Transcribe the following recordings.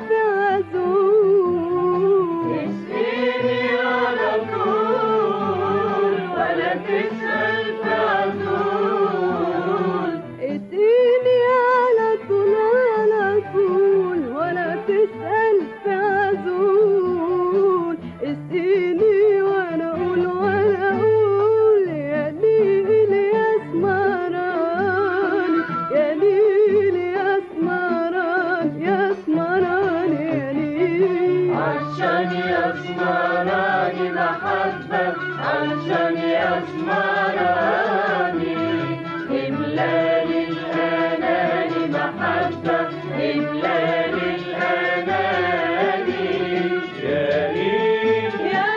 في عزول اسقيني على طول ولا تسأل في عزول اديني على طول على طول ولا تسأل في عزول اديني وانا اقول وانا اقول يا ليل يا اسمراني يا ليل يا اسمراني يا اسمراني يا ليل عشان يسمراني محبة عشان يسمراني إملالي الأناني محبة إملالي الأناني يا ليل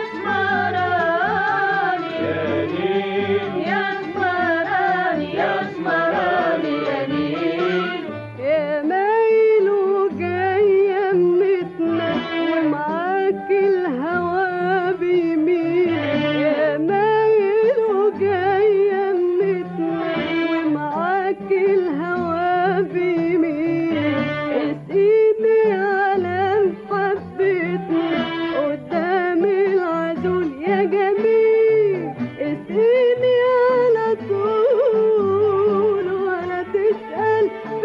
يسمراني يا ليل يسمراني يسمراني يا ليل يا مايل وجاية متنا ومعاك الهوى بيميل يا مايل وجاية متنا ومعاك الهوى بيميل اسقيني على محبتنا قدام العدول يا جميل اسقيني على طول ولا تسأل في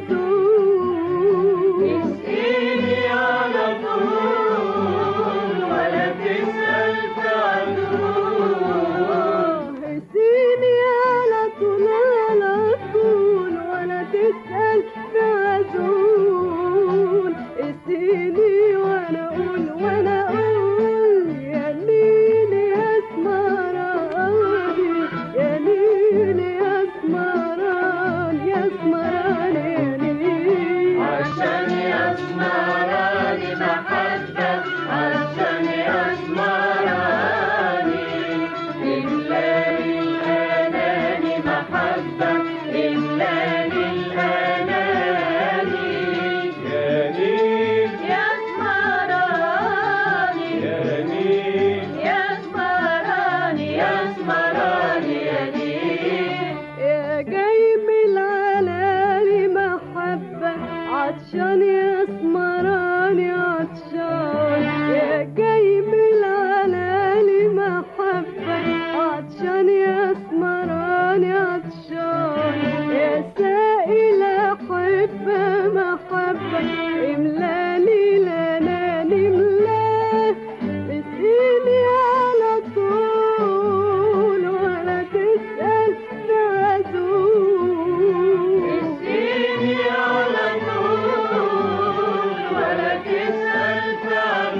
عزول اسقيني على طول ولا تسأل في عدول اسقيني على طول على طول ولا تسأل في عزول اسقيني وانا اقول وانا اقول يا ليل يا اسمراني يا ليل يا اسمراني يا اسمراني يا ليل عشان يسمراني محبة عشان يسمراني إملالي الأناني محبة إملالي الأناني يا ليل يسمراني يا ليل يسمراني يسمراني يا ليل يا جاي من العلالي محبة عطشان يا اسمراني عطشان يا جاي من العلالي محبة عطشان يا اسمراني عطشان يا سائل أحبة محبة املالي لناني املاه اسقيني على طول ولا تسأل في عزول اسقيني على طول ولا تسأل في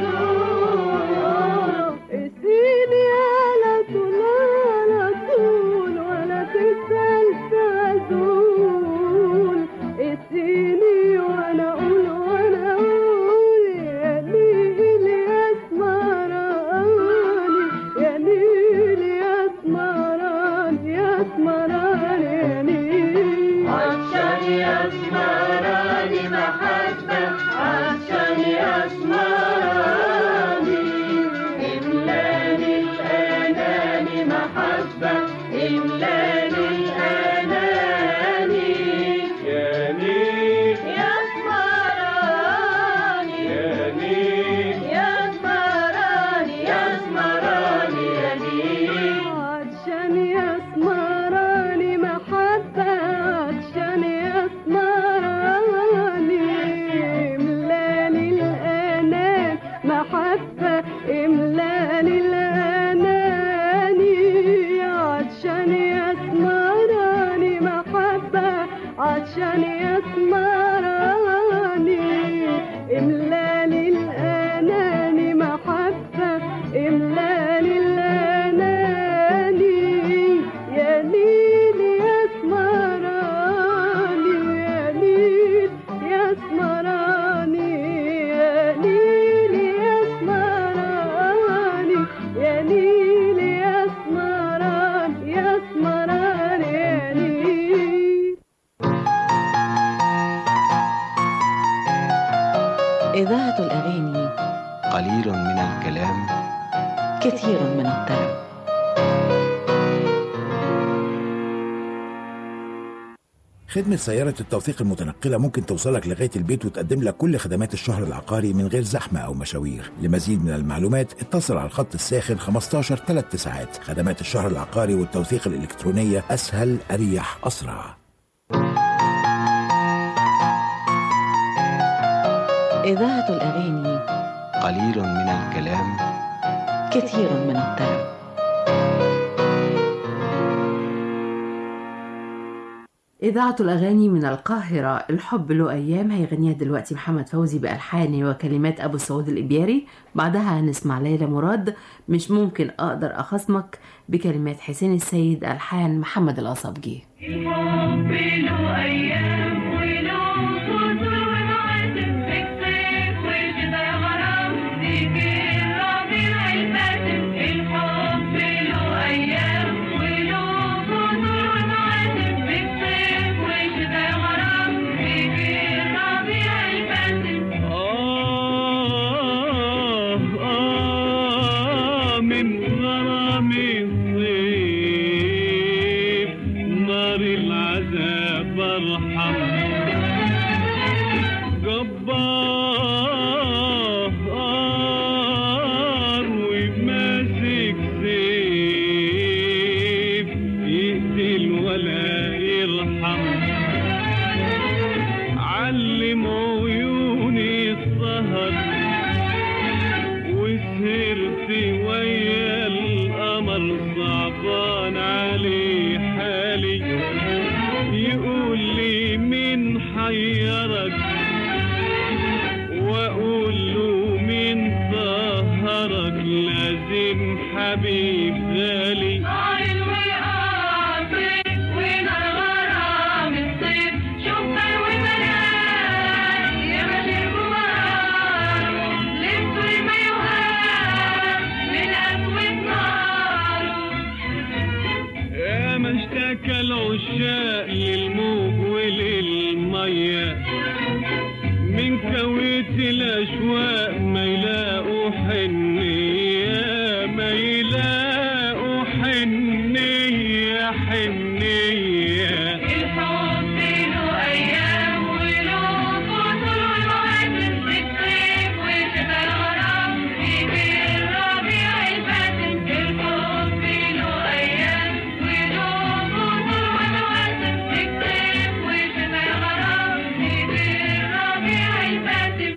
عدول اسقيني على طول على طول ولا تسأل في عزول اسقيني وانا اقول وانا اقول يا ليل يا اسمراني يا ليل يا اسمراني يا اسمراني يا ليل عشان يسمراني محبة عشان يسمراني إملالي الأناني محبة إملالي الأناني يا ليل يسمراني يا ليل يسمراني يسمراني يا ليل عشان يسمراني محبة عشان يسمراني املالي الأنان محبة املالي الأناني عشان يسمراني محبة عشان يسمراني املالي الأناني محبة املالي الأناني يا ليل يا اسمراني يا ليل يا اسمراني يا ليل يا اسمراني يا ليل يا اسمراني يا اسمراني يا ليل إذاعة الأغاني قليل من الكلام كثير من الطرب خدمة سيارة التوثيق المتنقلة ممكن توصلك لغاية البيت وتقدم لك كل خدمات الشهر العقاري من غير زحمة أو مشاوير لمزيد من المعلومات اتصل على الخط الساخن 15 3 ساعات خدمات الشهر العقاري والتوثيق الإلكترونية أسهل أريح أسرع إذاعة الأغاني قليل من الكلام كثير من الطرب إذاعة الأغاني من القاهرة الحب له أيام هيغنيها دلوقتي محمد فوزي بألحان وكلمات أبو سعود الإبياري بعدها هنسمع ليلى مراد مش ممكن أقدر أخصمك بكلمات حسين السيد ألحان محمد الأصابجي الحب له أيام وله فصول ومواسم في الصيف والشتا يا غرام تيجي الربيع الباسم الحب له أيام وله فصول ومواسم في الصيف والشتا يا غرام تيجي الربيع الباسم آه آه من غرام الصيف نار العذاب ارحم جبار وماسك سيف يقتل ولا يرحم علم عيوني السهر وسهرت ويا القمر صعبان علي حالي يقول لي مين حيرك واقول له مين طهرك لازم حبيب غالي نار وقاصد ونار غرام الصيف شوفان وبنات يا بشر جواره لبسوا المايوهات من أسود ناره يا ما اشتكى العشاق للموج وللمية من كويت الأشواق ما يلاقوا حنية ما يلاقوا حنية حنية الحب له أيام وله فصول ومواسم في الصيف والشتا الغرام يجي الربيع الباسم الحب له أيام وله فصول ومواسم في الصيف والشتا الغرام يجي الربيع الباسم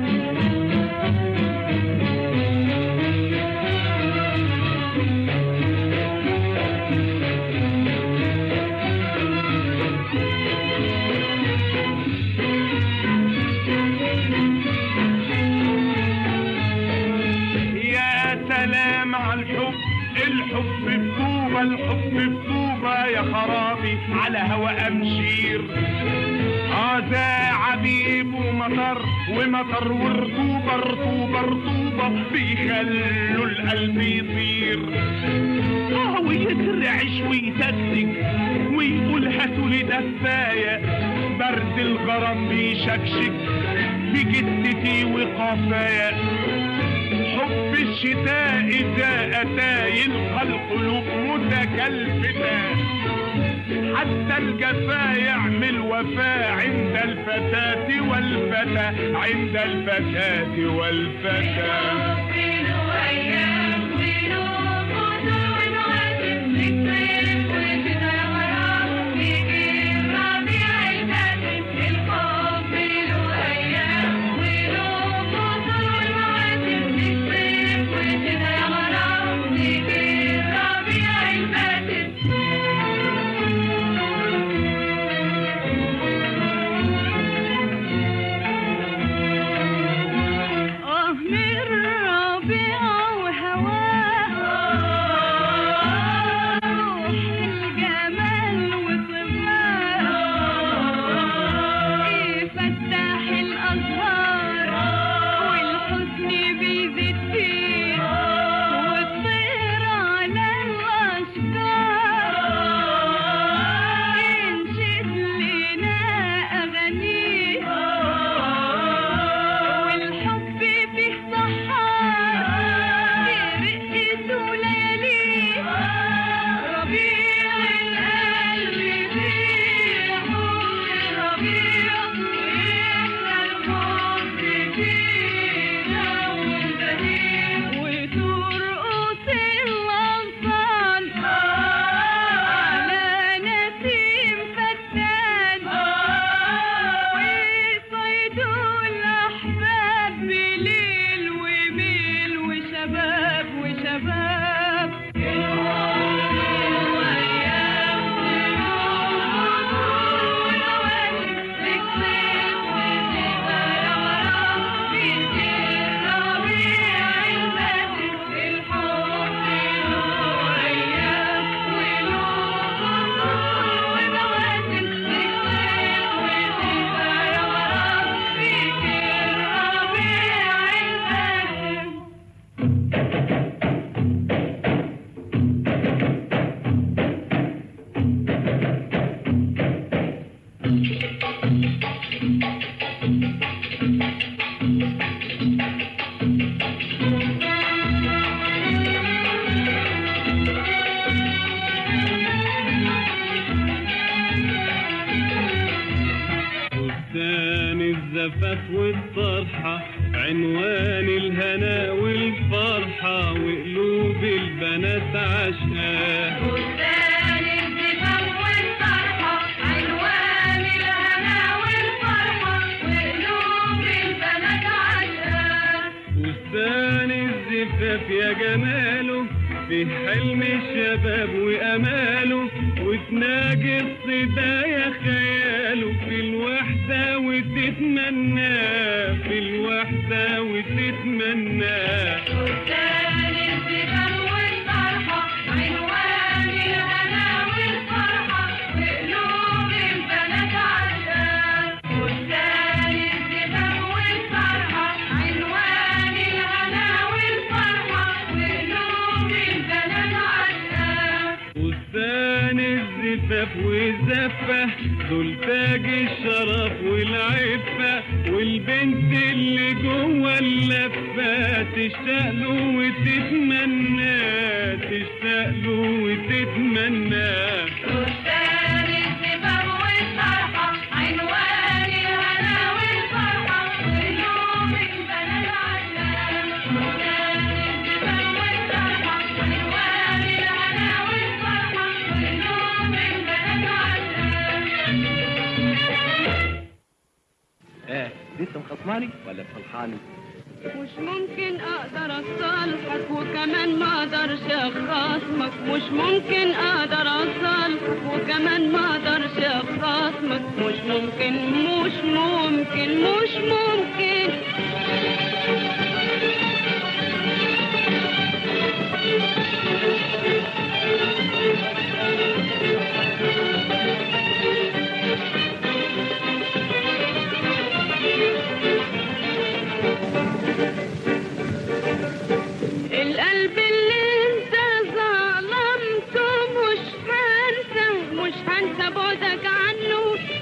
يا سلام على الحب الحب بطوبة الحب بطوبة يا خرابي على هوا أمشير اه ده عبيب ومطر ومطر ورطوبة رطوبة رطوبة بيخلوا القلب يطير اه ويترعش ويتكتك ويقول هاتوا لي دفاية برد الغرام بيشكشك في جثتي وقفايا حب الشتاء إذا أتى يلقى القلوب متكلفتة حتى الجفا يعمل وفاء عند الفتاة والفتى عند الفتاة والفتى آه من ربيع وهواه وترقص الأطفال على نسيم فتان ويصيدوا الأحباب بليل وميل وشباب وشباب بستان الزفاف والطرحة عنوان الهنا والفرحة وقلوب البنات عشقاه بستان الزفاف والفرحة عنوان الهنا والفرحة وقلوب البنات عشقاه بستان الزفاف يا جماله في حلم الشباب وأماله وتناجي الصدا يا خياله في الوحدة وتتمناه في الوحدة وتتمناه بستان الزفاف والفرحة عنوان الهنا والفرحة وقلوب البنات عشقاه بستان الزفاف والفرحة عنوان الهنا والفرحة وقلوب البنات عشقاه بستان الزفاف والزفة دول تاج الشرف والعفة والبنت اللي جوه اللفة تشتاق له وتتمنى تشتاق له وتتمنى بستان الزفاف والفرحة عنوان الهنا والفرحة وقلوب البنات عشقاه بستان الزفاف والفرحة عنوان الهنا والفرحة وقلوب البنات عشقاه ايه لسه مخصماني ولا مصلحاني؟ مش ممكن اقدر اصالحك وكمان ما اقدرش اخاصمك مش ممكن اقدر اصالحك وكمان ما اقدرش اخاصمك مش ممكن مش ممكن مش ممكن القلب اللي انت ظلمته مش هنسى مش هنسى بعدك عنه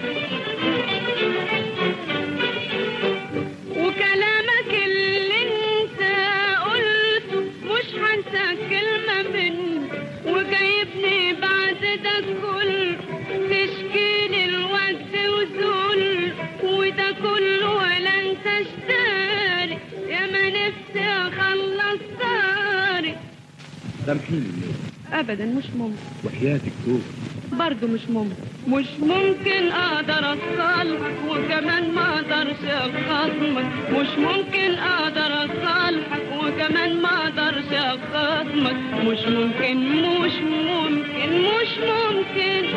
وكلامك اللي انت قلته مش هنسى كلمة منه وجايبني بعد ده كله تشكيلي الوقت وذل وده كله ولا انت اشتاري يا ما نفسي اخلص صاري سامحيني ليه؟ ابدا مش ممكن وحياتك توب برضه مش ممكن مش ممكن اقدر اصالحك وكمان ما اقدرش اخاصمك مش ممكن اقدر اصالحك وكمان ما اقدرش اخاصمك مش ممكن مش ممكن مش ممكن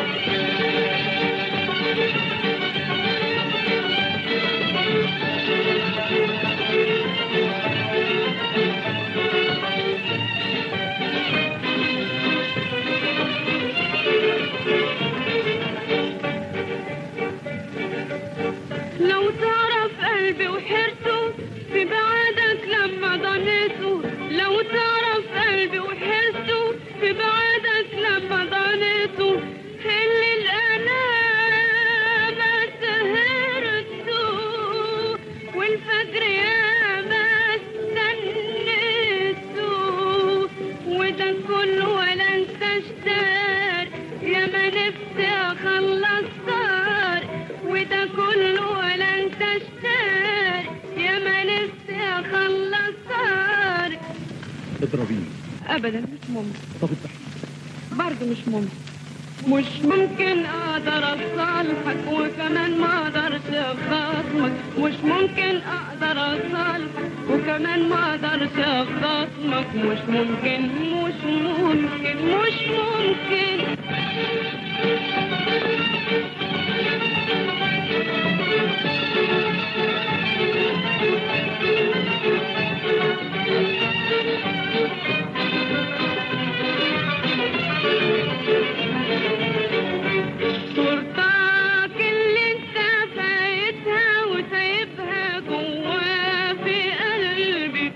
لو تعرف قلبي وحيرته في بعادك لما ضنيته لو تعرف قلبي وحيرته في بعادك لما ضنيته اللي الأنا ما سهرته والفجر يا ما استنيته وده كله ولا انت اشتار يا ما نفسي اخلص صار وده كله ولا انت اشتار يا ما اخلص صار اضربيه ابدا مش ممكن طب اذبحيه برضه مش ممكن مش ممكن اقدر اصالحك وكمان ما اقدرش اخاصمك مش ممكن اقدر اصالحك وكمان ما اقدرش اخاصمك مش ممكن مش ممكن مش ممكن صورتك اللي انت فايتها وسايبها جوا في قلبي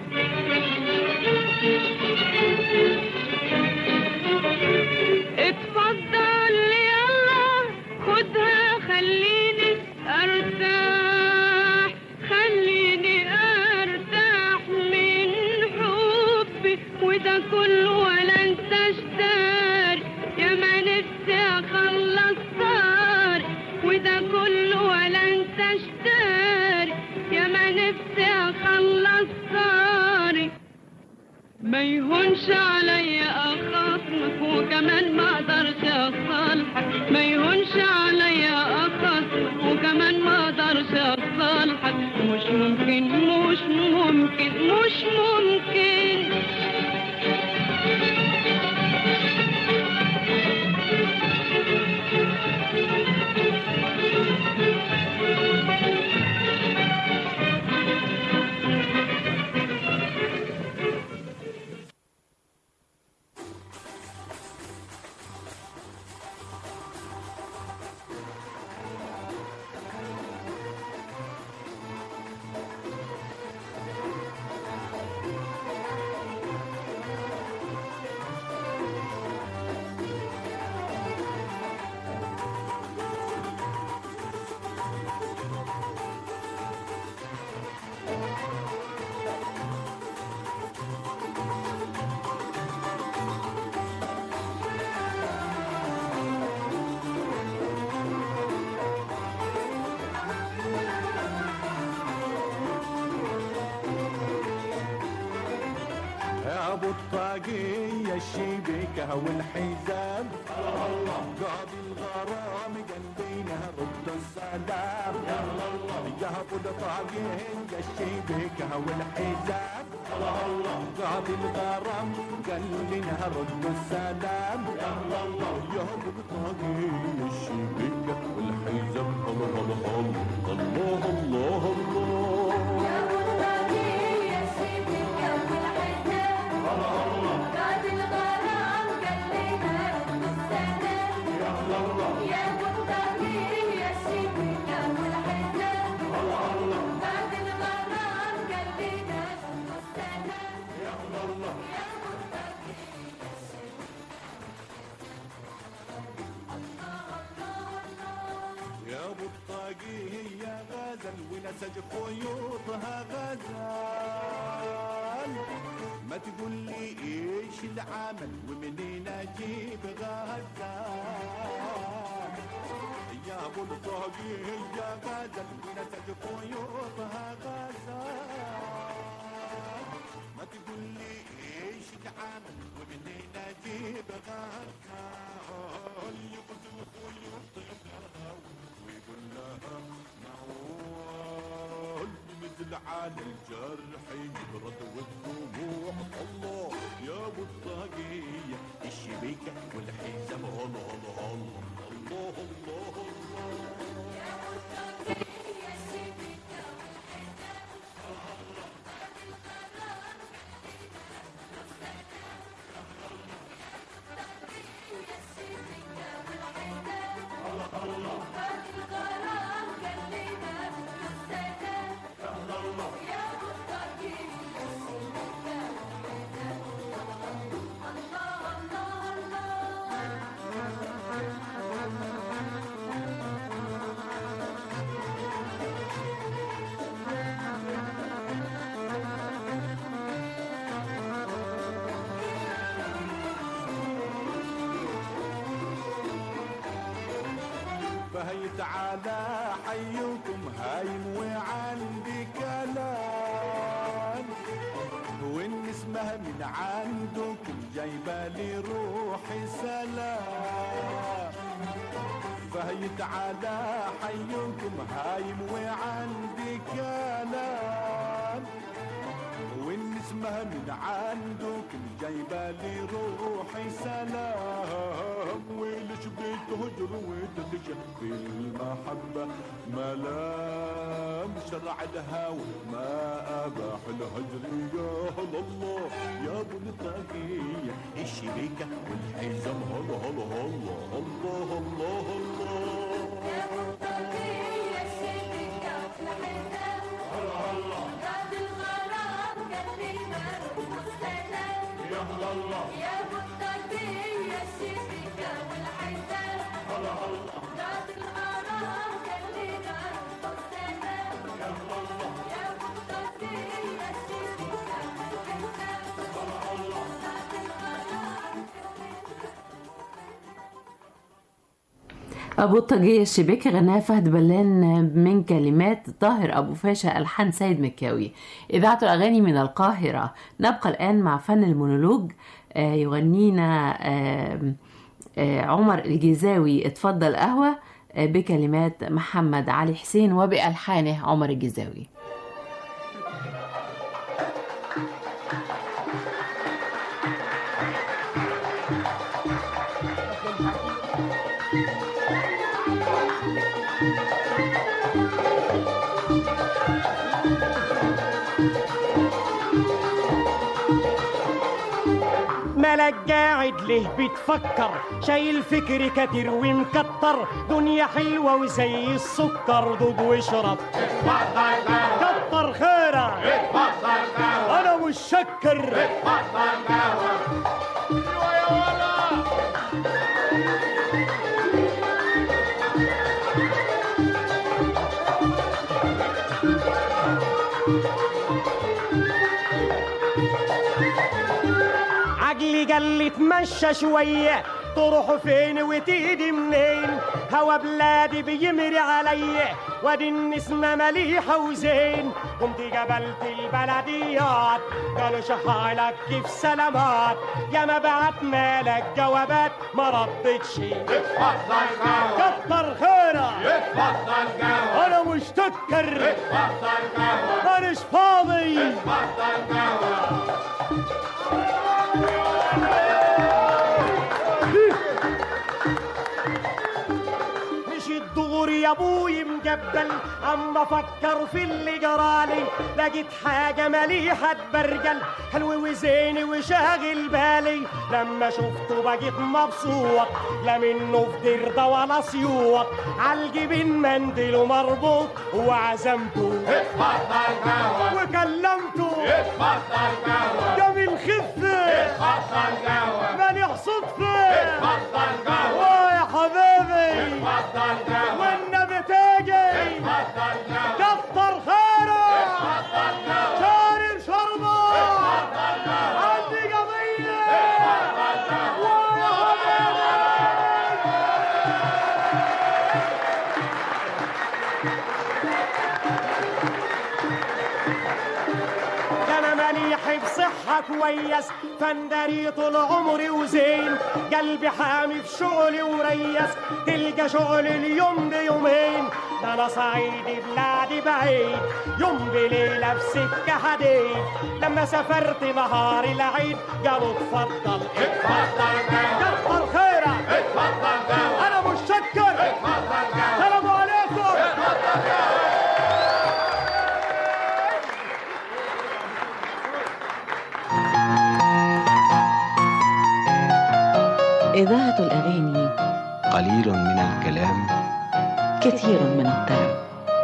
اتفضل يلا خدها خليني ارتاح خليني ارتاح من حبي وده كله ولا انت اشتاري يا ما نفسي اخلص صار وده كله ولا انت اشتاري يا ما نفسي اخلص صاري ما يهونش عليا اخاصمك وكمان ما اقدرش اصالحك ما يهونش عليا اخاصمك وكمان ما اقدرش اصالحك مش ممكن مش ممكن مش ممكن يا ابو الطاقية الشبكة والحزام قاضي الغرام قلبينا رد السلام يا ابو الطاقية الشبكة والحزام قاضي الغرام قلبينا رد السلام يا ابو الطاقية الشبكة والحزام الله الله الله الله الله يا ابو الطاقية يا غزل ونسج خيوطها غزال ما تقول لي ايش العمل ومنين اجيب غزال يا ابو الطاقية يا غزل ونسج خيوطها غزال ما تقول لي ايش العمل ومنين اجيب غزال يقصد خيوطها ويقول لها معول مثل على الجرح يبرد والدموع الله يا ابو الطاقية الشبيكة والحزام الله الله الله الله الله الله فهي تعالى حيكم هايم وعندي كلام جايبه لي روحي سلام فهيت على حيكم هايم وعندي كلام والنسمة من عندكم جايبة لي روحي سلام وليش بتهجر وتدش في المحبة ملام شرع الهوى ما أباح الهجر يا هلا الله يا ابو الطاقية الشريكة والحزام هلا هلا هلا الله الله الله أبو الطاقية الشباكي غناها فهد بلان من كلمات طاهر أبو فاشا ألحان سيد مكاوي إذاعة الأغاني من القاهرة نبقى الآن مع فن المونولوج آه، يغنينا آه، آه، عمر الجزاوي اتفضل قهوة آه، بكلمات محمد علي حسين وبألحانه عمر الجزاوي مالك قاعد ليه بتفكر شايل فكر كتير ومكتر دنيا حلوة وزي السكر دوب واشرب كتر خيرك انا مش شكر عقلي قال لي اتمشى شوية تروح فين وتيجي منين هوا بلادي بيمري عليا وادي النسمة مليحة وزين قمت قبلت البلديات قالوا شحالك كيف سلامات يا ما بعت مالك جوابات ما ردتش كتر خيرك انا مش تكر مانيش فاضي مشيت دغري يا ابوي مجبل اما افكر في اللي جرالي لقيت حاجه مليحه تبرجل حلو وزيني وشاغل بالي لما شفته بقيت مبسوط لا منه في درده ولا سيوط عالجبين منديله مربوط وعزمته وكلمته جميل خفه ماني صدفه ويا حبيبي والنبي تاجي كتر خيرك شارب شربه عندي قضيه ويا حبيبي ده انا مليح بصحة كويس فندري طول عمري وزين قلبي حامي في شغلي وريس تلقى شغل اليوم بيومين ده انا صعيدي بلادي بعيد يوم بليلة في سكة حديد لما سافرت نهار العيد قالوا اتفضل اتفضل كتر خيرك اتفضل انا مش شكر سلام عليكم إذاعة الأغاني قليل من الكلام كثير من الطرب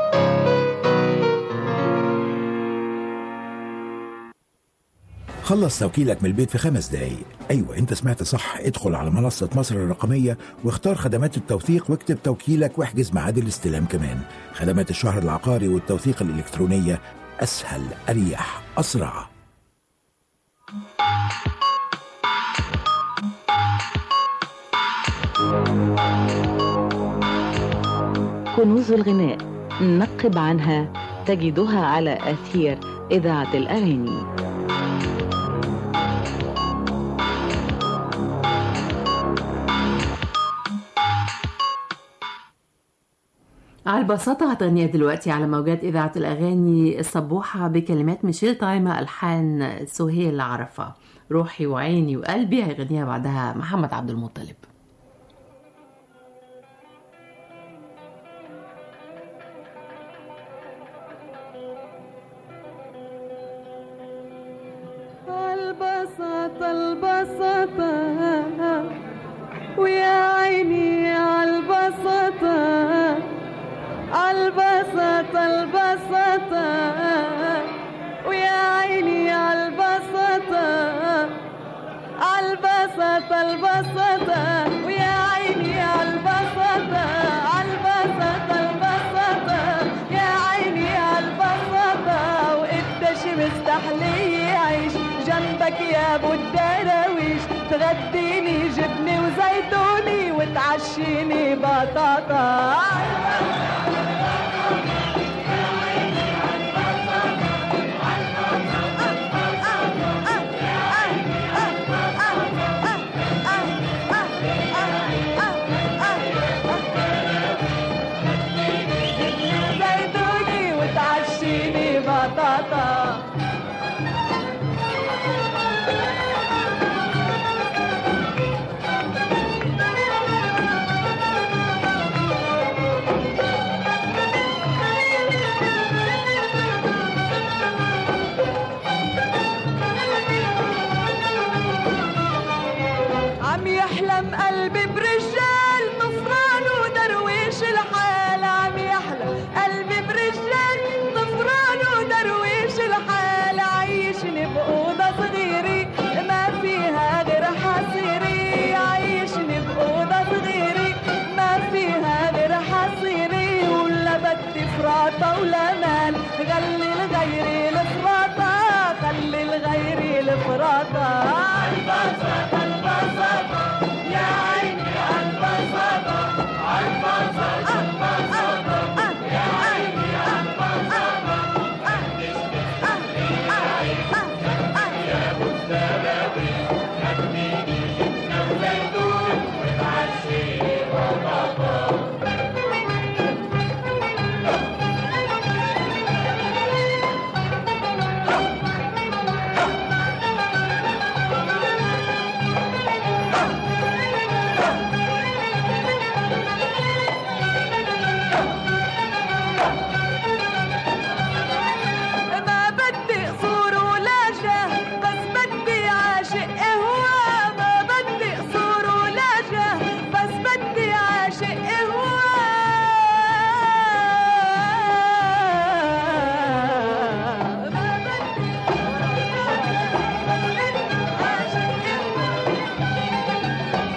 خلص توكيلك من البيت في خمس دقايق ايوه انت سمعت صح ادخل على منصة مصر الرقمية واختار خدمات التوثيق واكتب توكيلك واحجز ميعاد الاستلام كمان خدمات الشهر العقاري والتوثيق الإلكترونية أسهل أريح أسرع كنوز الغناء نقب عنها تجدها على أثير إذاعة الأغاني البساطة هتغنيها دلوقتي على موجات إذاعة الأغاني الصبوحة بكلمات ميشيل تايما ألحان سهيل عرفة روحي وعيني وقلبي هيغنيها بعدها محمد عبد المطلب البساطة البساطة ويا عيني عالبساطة عالبساطة البساطة ويا عيني عالبساطة عالبساطة البساطة ويا عيني عالبساطة عالبساطة البساطة يا عيني عالبساطة وقديش مستحلي يعيش جنبك يا ابو الدراويش تغديني جبني وزيتوني وتعشيني بطاطا زيتوني وتعشيني بطاطا عم يحلم قلبي برجال طفران ودرويش الحال عم يحلم قلبي برجال طفران ودرويش الحال عيشني بأوضة صغيرة ما فيها غير حصيري عيشني بأوضة صغيرة ما فيها غير حصيري ولا بدي فراطة ولا مال غلي لغيري الفراطة خلي لغيري الفراطة البساطة البساطة يا عيني البساطة البساطة البساطة يا عيني البساطة يا ابو الزبابي خدنيني جبنة وزيتون وتعشيني بطاطا ما بدي قصور ولا جاه بس بدي عاشق هوا ما بدي قصور ولا جاه بس بدي عاشق هوا ما بدي عاشق هوا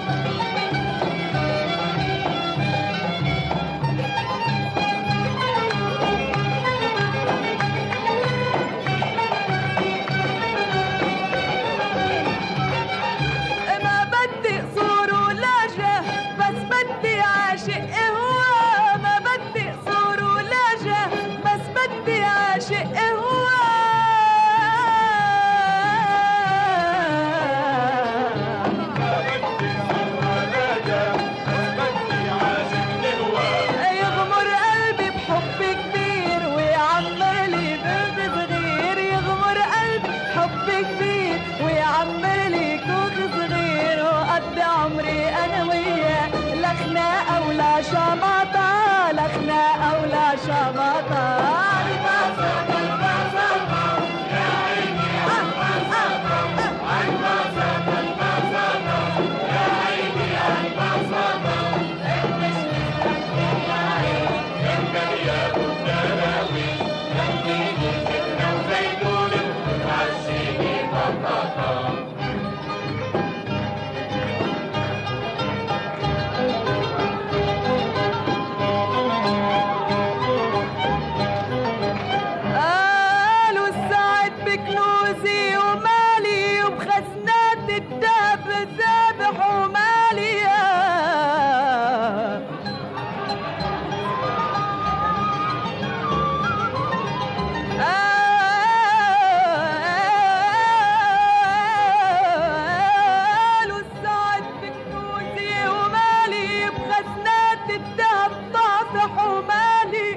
ما بدي قصور ولا جاه بس بدي عاشق هوا ما بدي قصور ولا جاه بس بدي عاشق هوا يغمر قلبي بحب كبير ويعمر لي بنت صغير يغمر قلبي بحب كبير ويعمر لي كوخ صغير وقد عمري انا وياه لا خناقه ولا شماطه لا خناقه ولا شماطه البساطة البساطة يا عيني البساطة البساطة البساطة يا عيني البساطة قالوا السعد بكنوزي ومالي وبخزنات الدهب ذابح ومالي قالوا السعد بكنوزي ومالي بخزنات الدهب طافح ومالي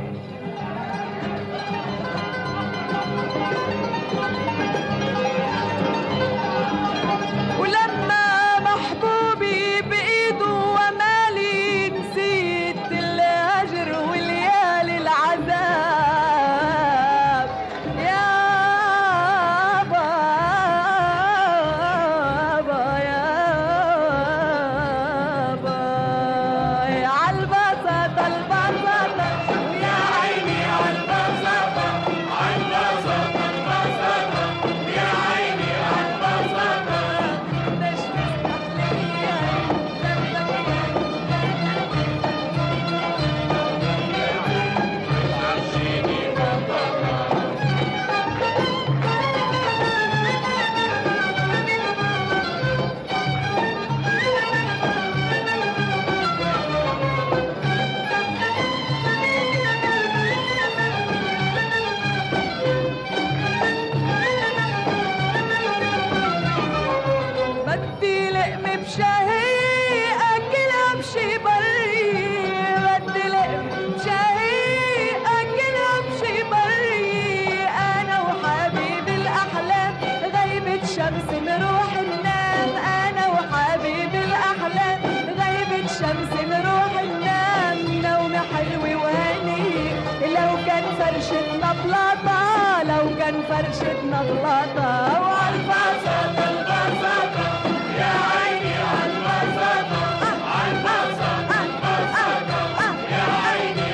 زغلطة وعالبسطة البسطة يا عيني عالبسطة عالبسطة البسطة يا عيني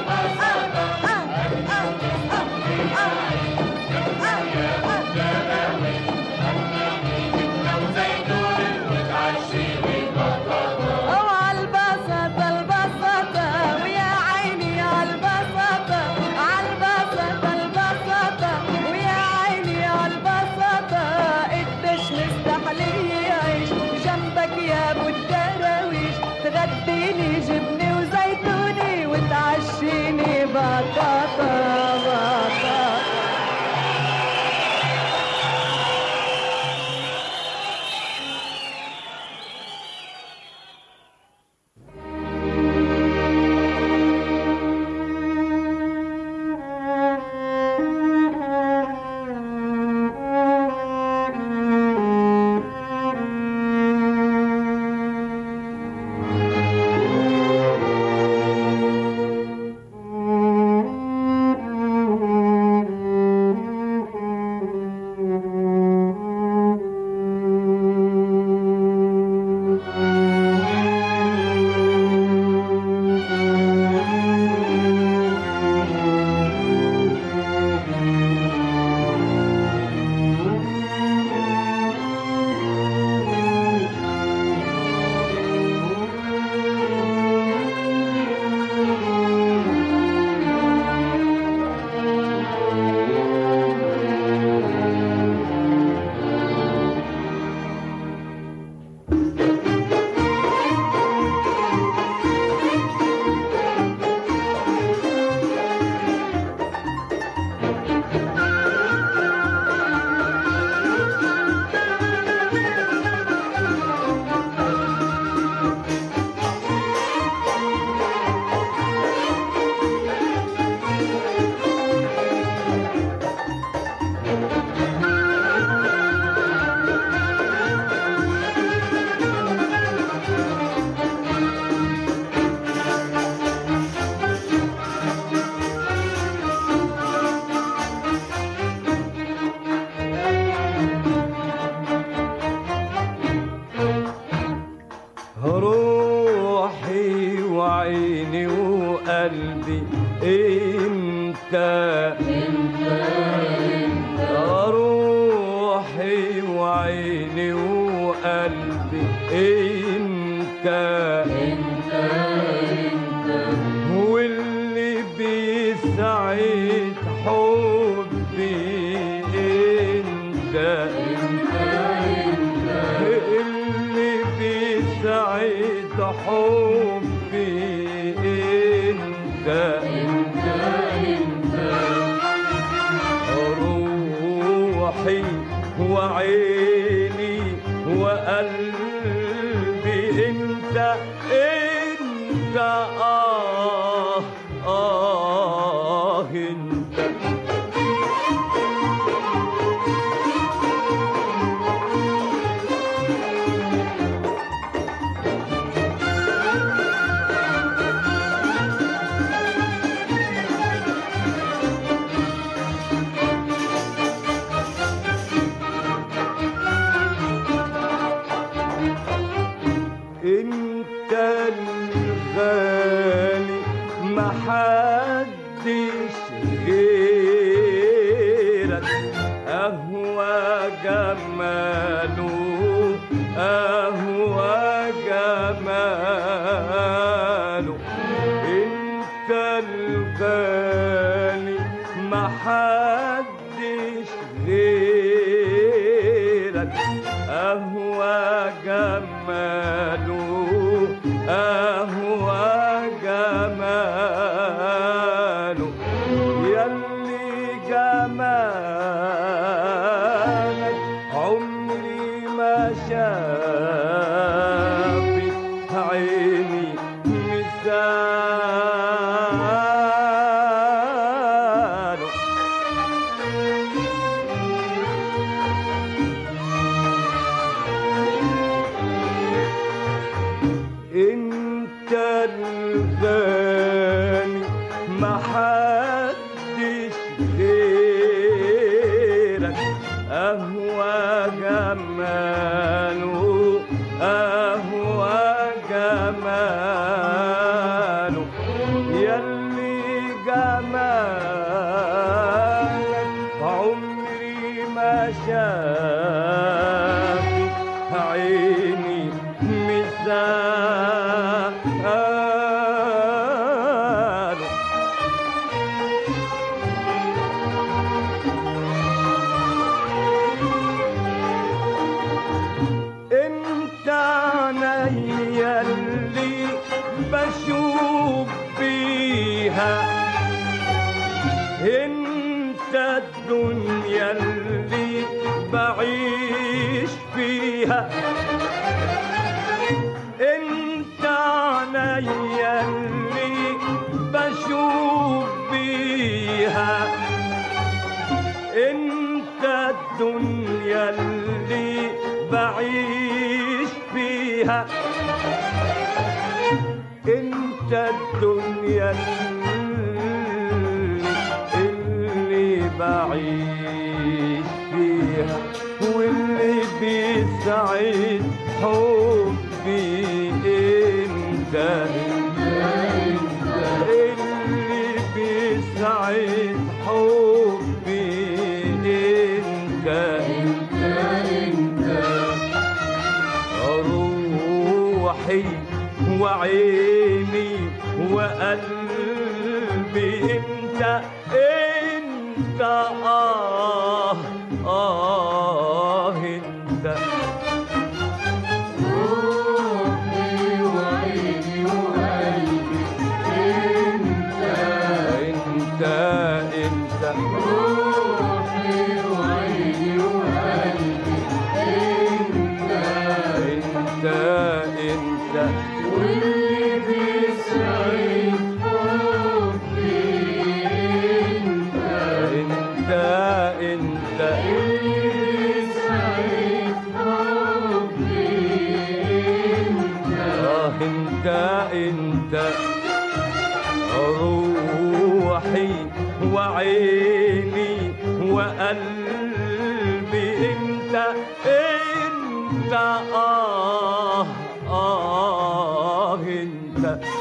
وعالبسطة البسطة ويا عيني عالبسطة عالبسطة البسطة ويا عيني عالبسطة قديش مستحلي يعيش جنبك يا ابو الدراويش تغديني جبني وزيتوني وتعشيني بطاطا بطاطا روحي وعيني وقلبي انت انت انت روحي وعيني وقلبي انت انت انت واللي بيسعد حبي انت انت انت اللي بيسعد حبي انت انت انت روحي وعيني وقلبي انت انت اه اه انت انت الغالي محدش غيرك اهوى جماله اهوى جماله انت الغالي محدش غيرك أهوى جماله أهوى جماله يلي جمالك عمري ما شاف أهوى جماله أهوى جماله يلي جمالك عمري ما شافي عيني مثاله انت عينيا اللي بشوف بيها انت الدنيا اللي بعيش فيها انت عينيا اللي بشوف بيها انت الدنيا اللي بعيش فيها انت الدنيا اللي, اللي بعيش فيها واللي بيسعد حبي انت اللي بيسعد حبي انت روحي وعيني وقلبي انت انت اه اه انت روحي وعيني وقلبي انت انت انت روحي وعيني وقلبي انت انت انت واللي بيسعد حبي انت انت انت اللي بيسعد حبي انت اه انت انت روحي وعيني وقلبي انت انت اه اه انت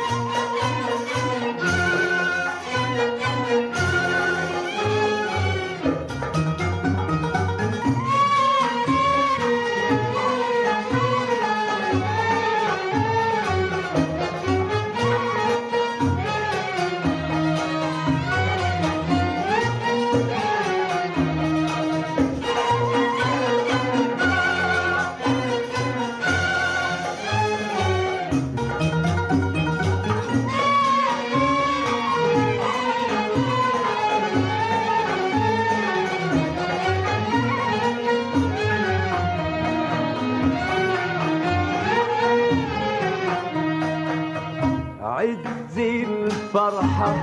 عز الفرحة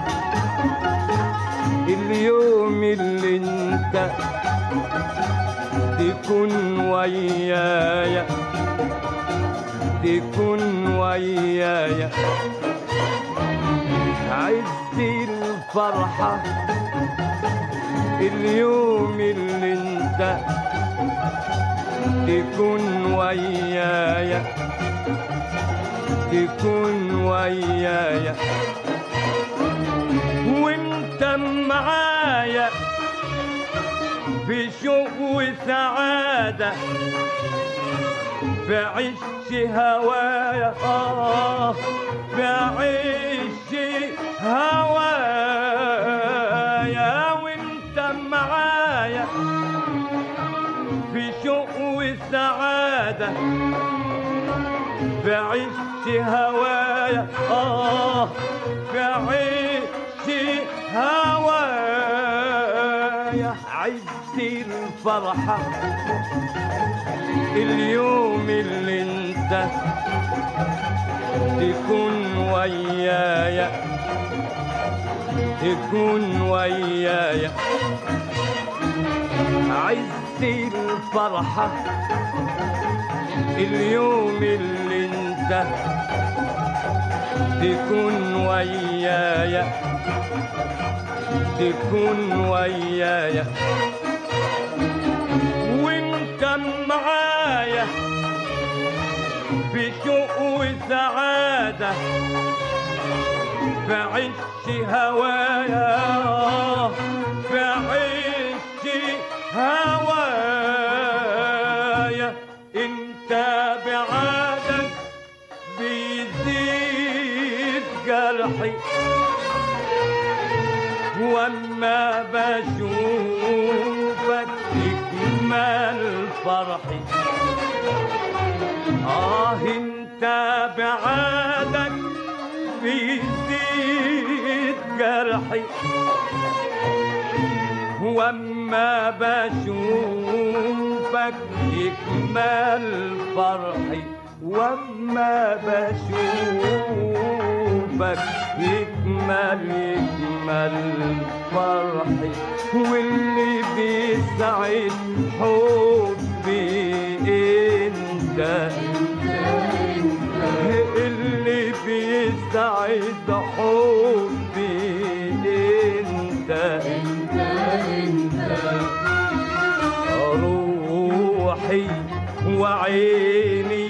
اليوم اللي انت تكون ويايا تكون ويايا عز الفرحة اليوم اللي انت تكون ويايا تكون ويايا وانت معايا في شوق وسعادة في عش هوايا آه في عش هوايا وانت معايا في شوق وسعادة في عش هوايا آه في عش هوايا عز الفرحة اليوم اللي انت تكون ويايا تكون ويايا عز الفرحة اليوم اللي انت تكون ويايا تكون ويايا وانت في شوق وسعادة في عش هوايا في عش هوايا انت بعادك بيزيد جرحي واما بشوفك تكمل فرحي اه انت بعادك بيزيد جرحي واما بشوفك يكمل فرحي واما بشوفك يكمل يكمل فرحي واللي بيسعد حبي انت اللي بيسعد حبي انت انت انت روحي وعيني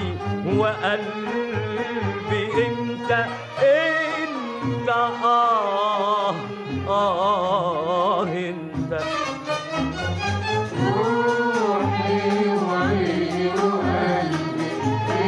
وقلبي انت انت اه اه انت روحي وعيني وقلبي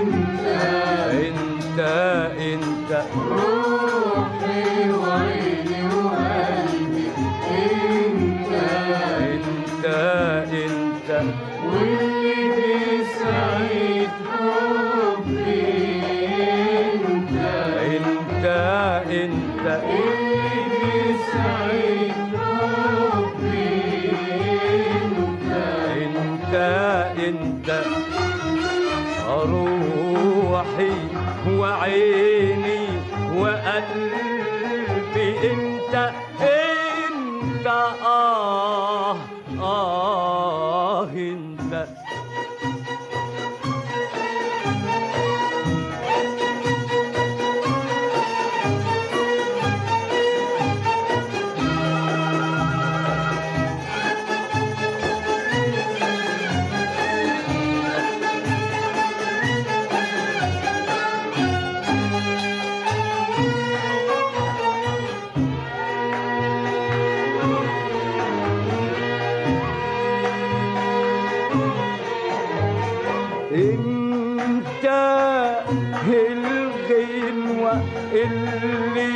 انت انت روحي وعيني وقلبي انت انت انت واللي بيسعد حبي انت انت انت اللي بيسعد حبي انت انت انت روحي وعيني وقلبي انت انت اه اه انت انت الغنوة اللي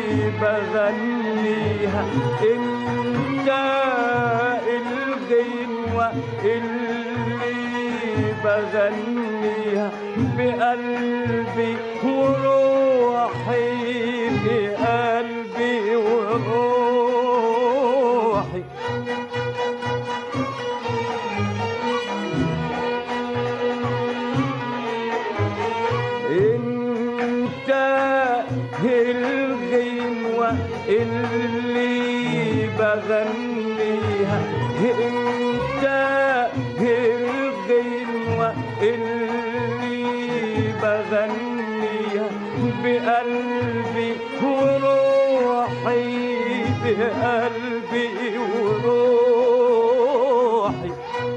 بغنيها انت الغنوة اللي بغنيها بقلبي وروحي بقلبي وروحي انت الغنوة اللي بغنيها انت الغنوة اللي بغنيها بقلبي وروحي بقلبي وروحي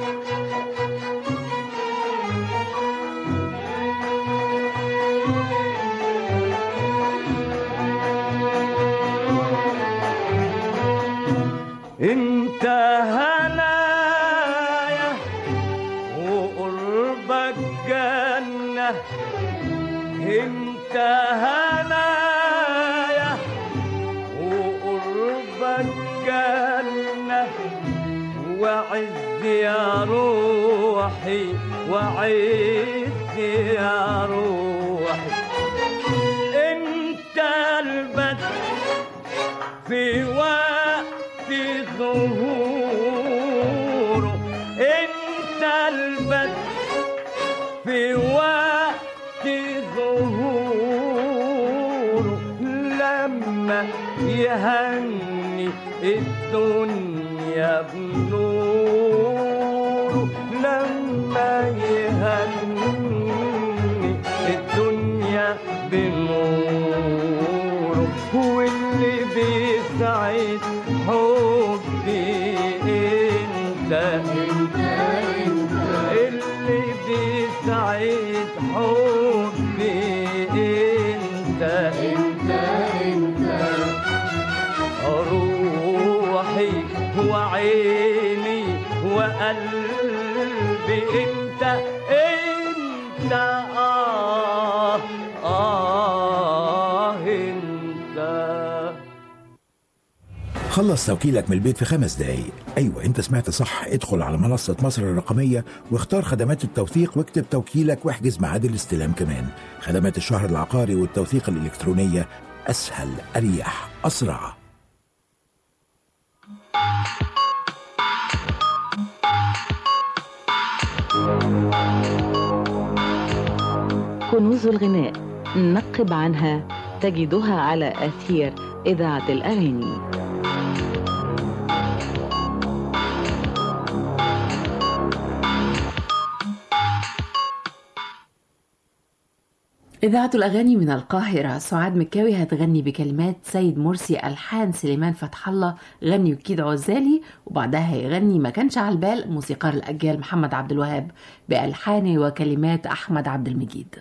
انت هنايا وقربك جنة انت هنايا وقربك جنة وعز يا روحي وعز يا روحي انت البدر في وقت ظهوره انت البدر في وقت ظهوره لما يهني الدنيا بنوره لما يهني الدنيا بنوره واللي بيسعد حبي انت انت انت اللي بيسعد حبي قلبي انت انت اه اه انت خلص توكيلك من البيت في خمس دقايق ايوه انت سمعت صح ادخل على منصة مصر الرقمية واختار خدمات التوثيق واكتب توكيلك واحجز ميعاد الاستلام كمان خدمات الشهر العقاري والتوثيق الالكترونية اسهل اريح اسرع كنوز الغناء نقب عنها تجدها على أثير إذاعة الأغاني إذاعة الأغاني من القاهرة سعاد مكاوي هتغني بكلمات سيد مرسي ألحان سليمان فتح الله غني وكيد عزالي وبعدها هيغني ما كانش على البال موسيقار الأجيال محمد عبد الوهاب بألحان وكلمات أحمد عبد المجيد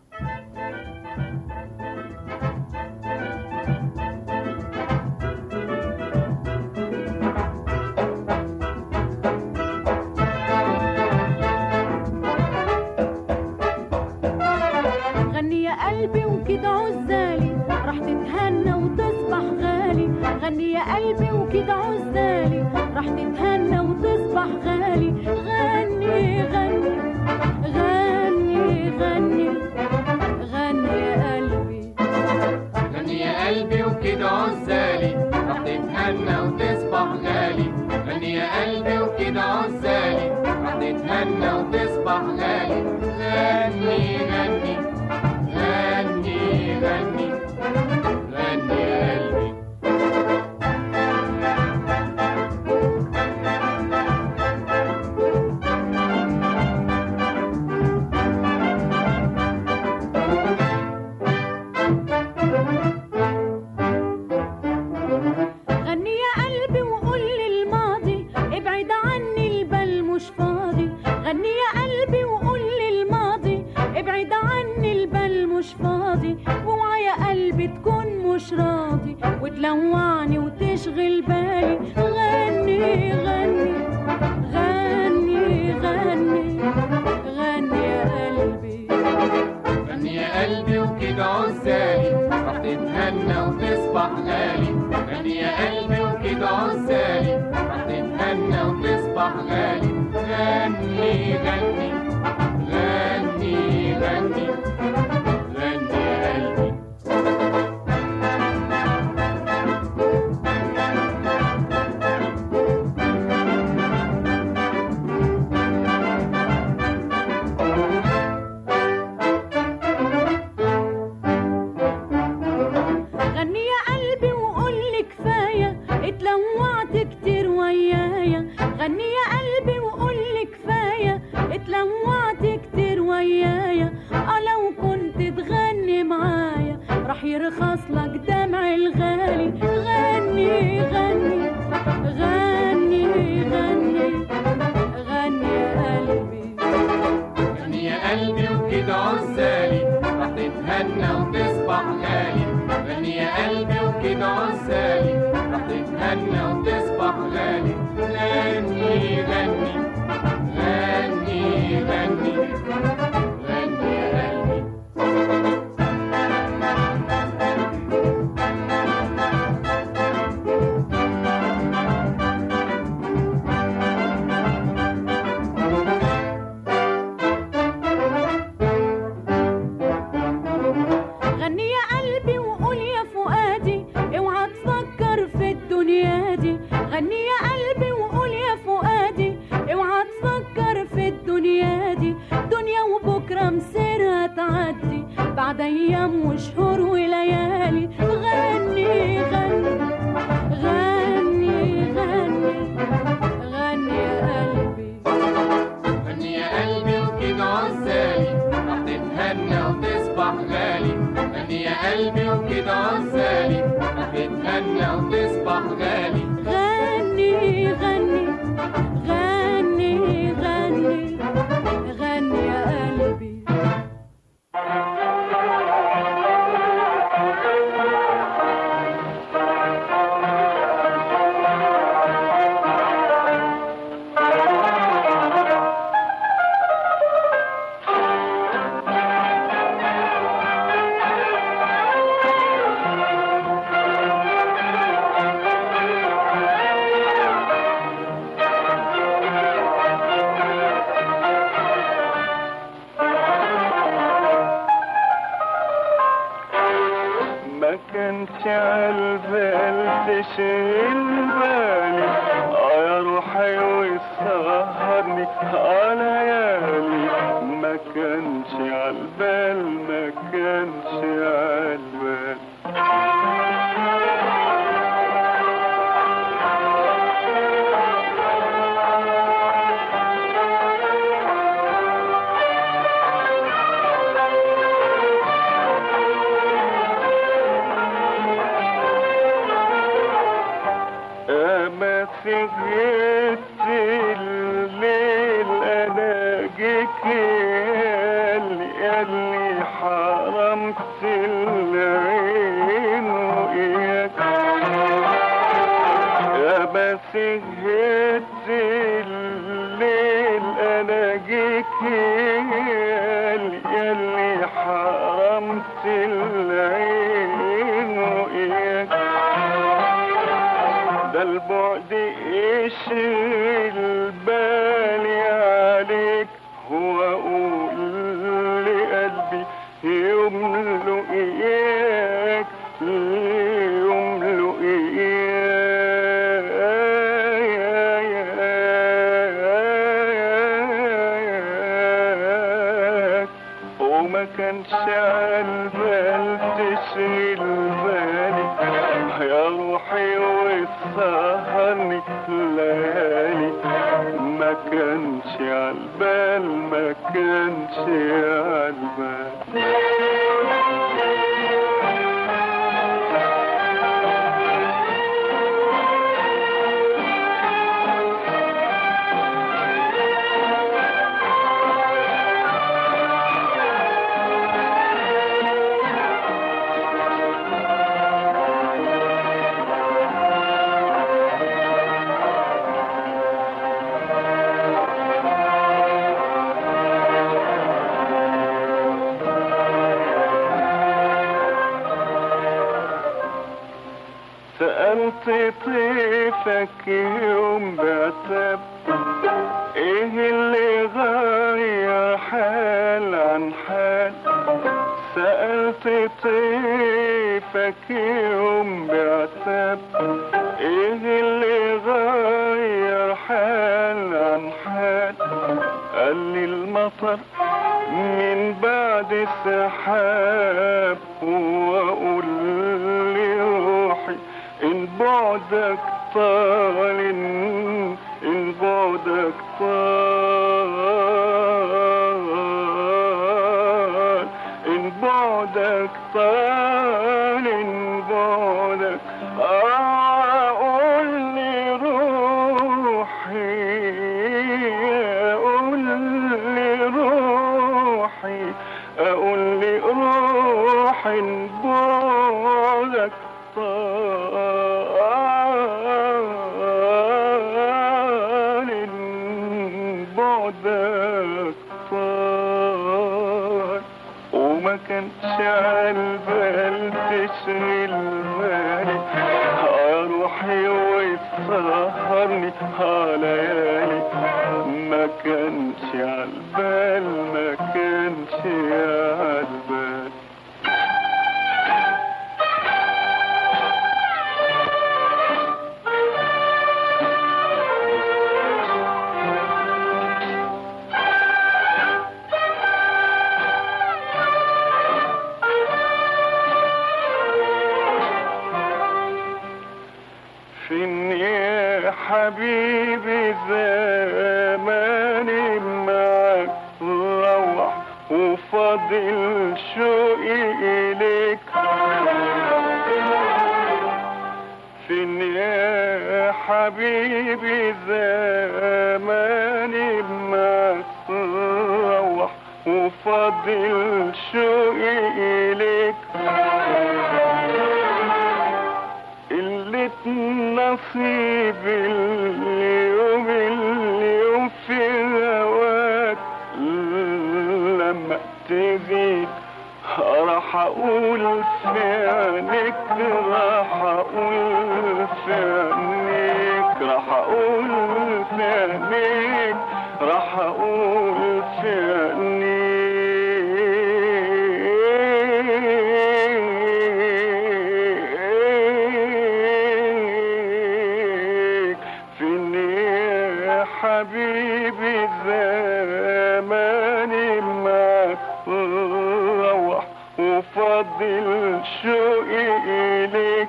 غني يا قلبي وكده عزالي راح تتهنى وتصبح غالي غني يا قلبي وكده عزالي راح تتهنى وتصبح غالي غني غني غني غني غني يا قلبي غني يا قلبي وكده عزالي راح تتهنى وتصبح غالي غني يا قلبي وكده عزالي راح تتهنى وتصبح غالي غني غني غني غني غني يا قلبي غني يا قلبي وقول للماضي ابعد عني البال مش فاضي غني يا قلبي وقول للماضي ابعد عني البال مش فاضي واوعى يا قلبي تكون مش راضي وتلوعني وتشغل بالي غني غني غني غني غني يا قلبي غني يا قلبي وكده عزالي راح تتهنى وتصبح غالي غني يا قلبي وكده عزالي راح تتهنى وتصبح غالي غني غني غني غني غني يا قلبي غني يا قلبي وقول لي كفايه اتلوعت كتير ويايا غني يا قلبي وقول لي كفايه اتلوعت كتير ويايا اه لو كنت تغني معايا راح يرخص لك دمع الغالي غني غني غني غني غني يا قلبي غني يا قلبي وكده عزالي راح تتهنى وتصبح غالي غني يا قلبي وكده عزالي راح تتهنى وتصبح غالي غني غني غني غني غني يا قلبي غني يا قلبي وقول يا فؤادي اوعى تفكر في الدنيا دي غني يا قلبي وقول يا فؤادي اوعى تفكر في الدنيا دي دنيا وبكره مسيرها تعدي بعد ايام وشهور وليالي غني غني غني غني غني يا قلبي غني يا قلبي وكده عزالي راح تتهنى وتصبح غالي غني يا قلبي وكده عزالي راح تتهنى وتصبح غالي غني غني غني غني غني يا قلبي عالبال تشغل بالي اه يا روحي وسهرني اه ليالي ما كانش عالبال ما كانش عالبال أما سهرت الليل أنا جيك يالي يالي حرمت العين وإياك أما سهرت الليل أنا جيك يالي يالي حرمت العين وإياك ده البعد يشغل بالي عليك هو اقول لقلبي يملو اياك يملو اياك وما كانش عالبال تشغل بالي يا روحي وسهرني ليالي ما كانش عالبال ما كانش عالبال سألت طيفك يوم بعتب ايه اللي غير حال عن حال سألت طيفك يوم بعتب ايه اللي غير حال عن حال قال لي المطر من بعد سحاب واقول لي روحي ان بعدك طال ان إن بعدك طال ان بعدك طال ان بعدك اقول لي روحي اقول لي روحي اقول لي روحي ان بعدك طال إن بعدك طال وما كانش عالبال تشغل بالي يا روحي وتسهرني على ليالي ما كانش عالبال ما كانش عالبال فين يا حبيبي زماني معك روح وفاضل شوقي إليك فين يا حبيبي زماني معك روح وفاضل شوقي إليك قلة نصيب اليوم اليوم في هواك لما تزيد راح اقول في عينيك راح اقول في عينيك راح اقول في عينيك راح اقول في شوقي إليك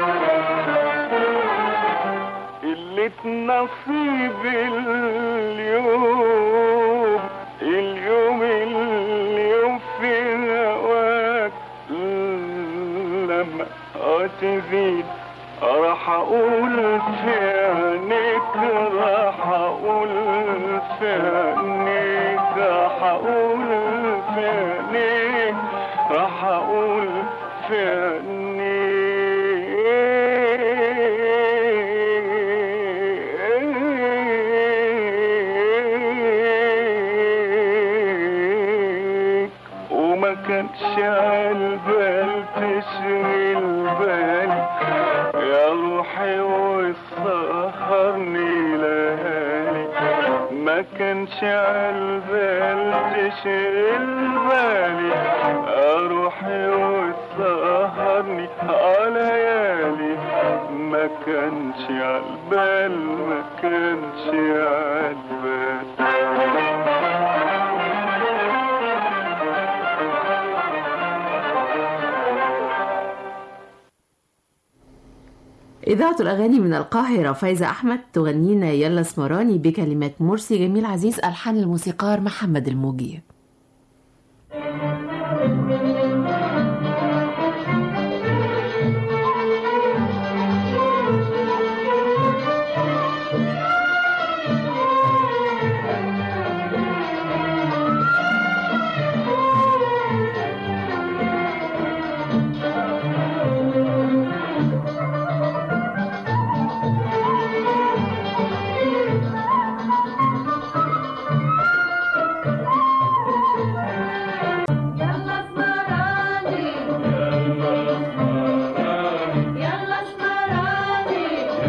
اللي نصيب اليوم اليوم اليوم في هواك لما تزيد راح اقول في عينيك راح اقول في عينيك راح اقول في عينيك راح اقول في عينيك وما كانش عالبال تشغل بالي يا روحي وسهرني ليالي ما كانش عالبال تشغل بالي يا روحي وسهرني ليالي ما كانش عالبال ما كانش عالبال إذاعة الأغاني من القاهرة فايزة أحمد تغنينا يلا اسمراني بكلمات مرسي جميل عزيز ألحان الموسيقار محمد الموجي يلا اسمراني يلا اسمراني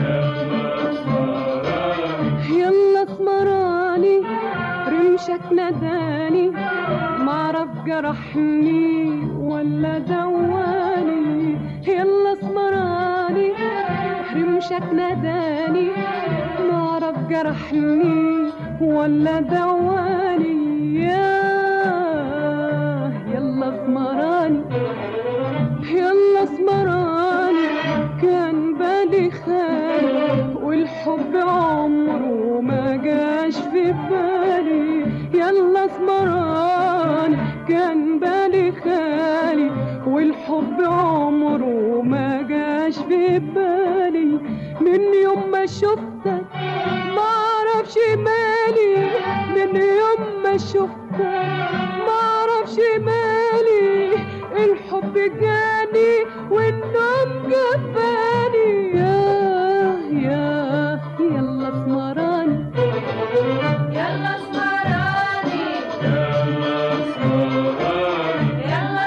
يلا اسمراني رمشك نداني معرف جرحني ولا دواني يلا اسمراني رمشك نداني معرف جرحني ولا دواني يا يلا اسمراني يلا اسمراني كان بالي خالي والحب عمره ما جاش في بالي يلا اسمراني كان بالي خالي والحب عمره ما جاش في بالي من يوم ما شفتك ما اعرفش مالي من يوم ما شفتك ما اعرفش مالي الحب جاني والنوم جفاني يا يا يلا اسمراني يلا اسمراني يلا اسمراني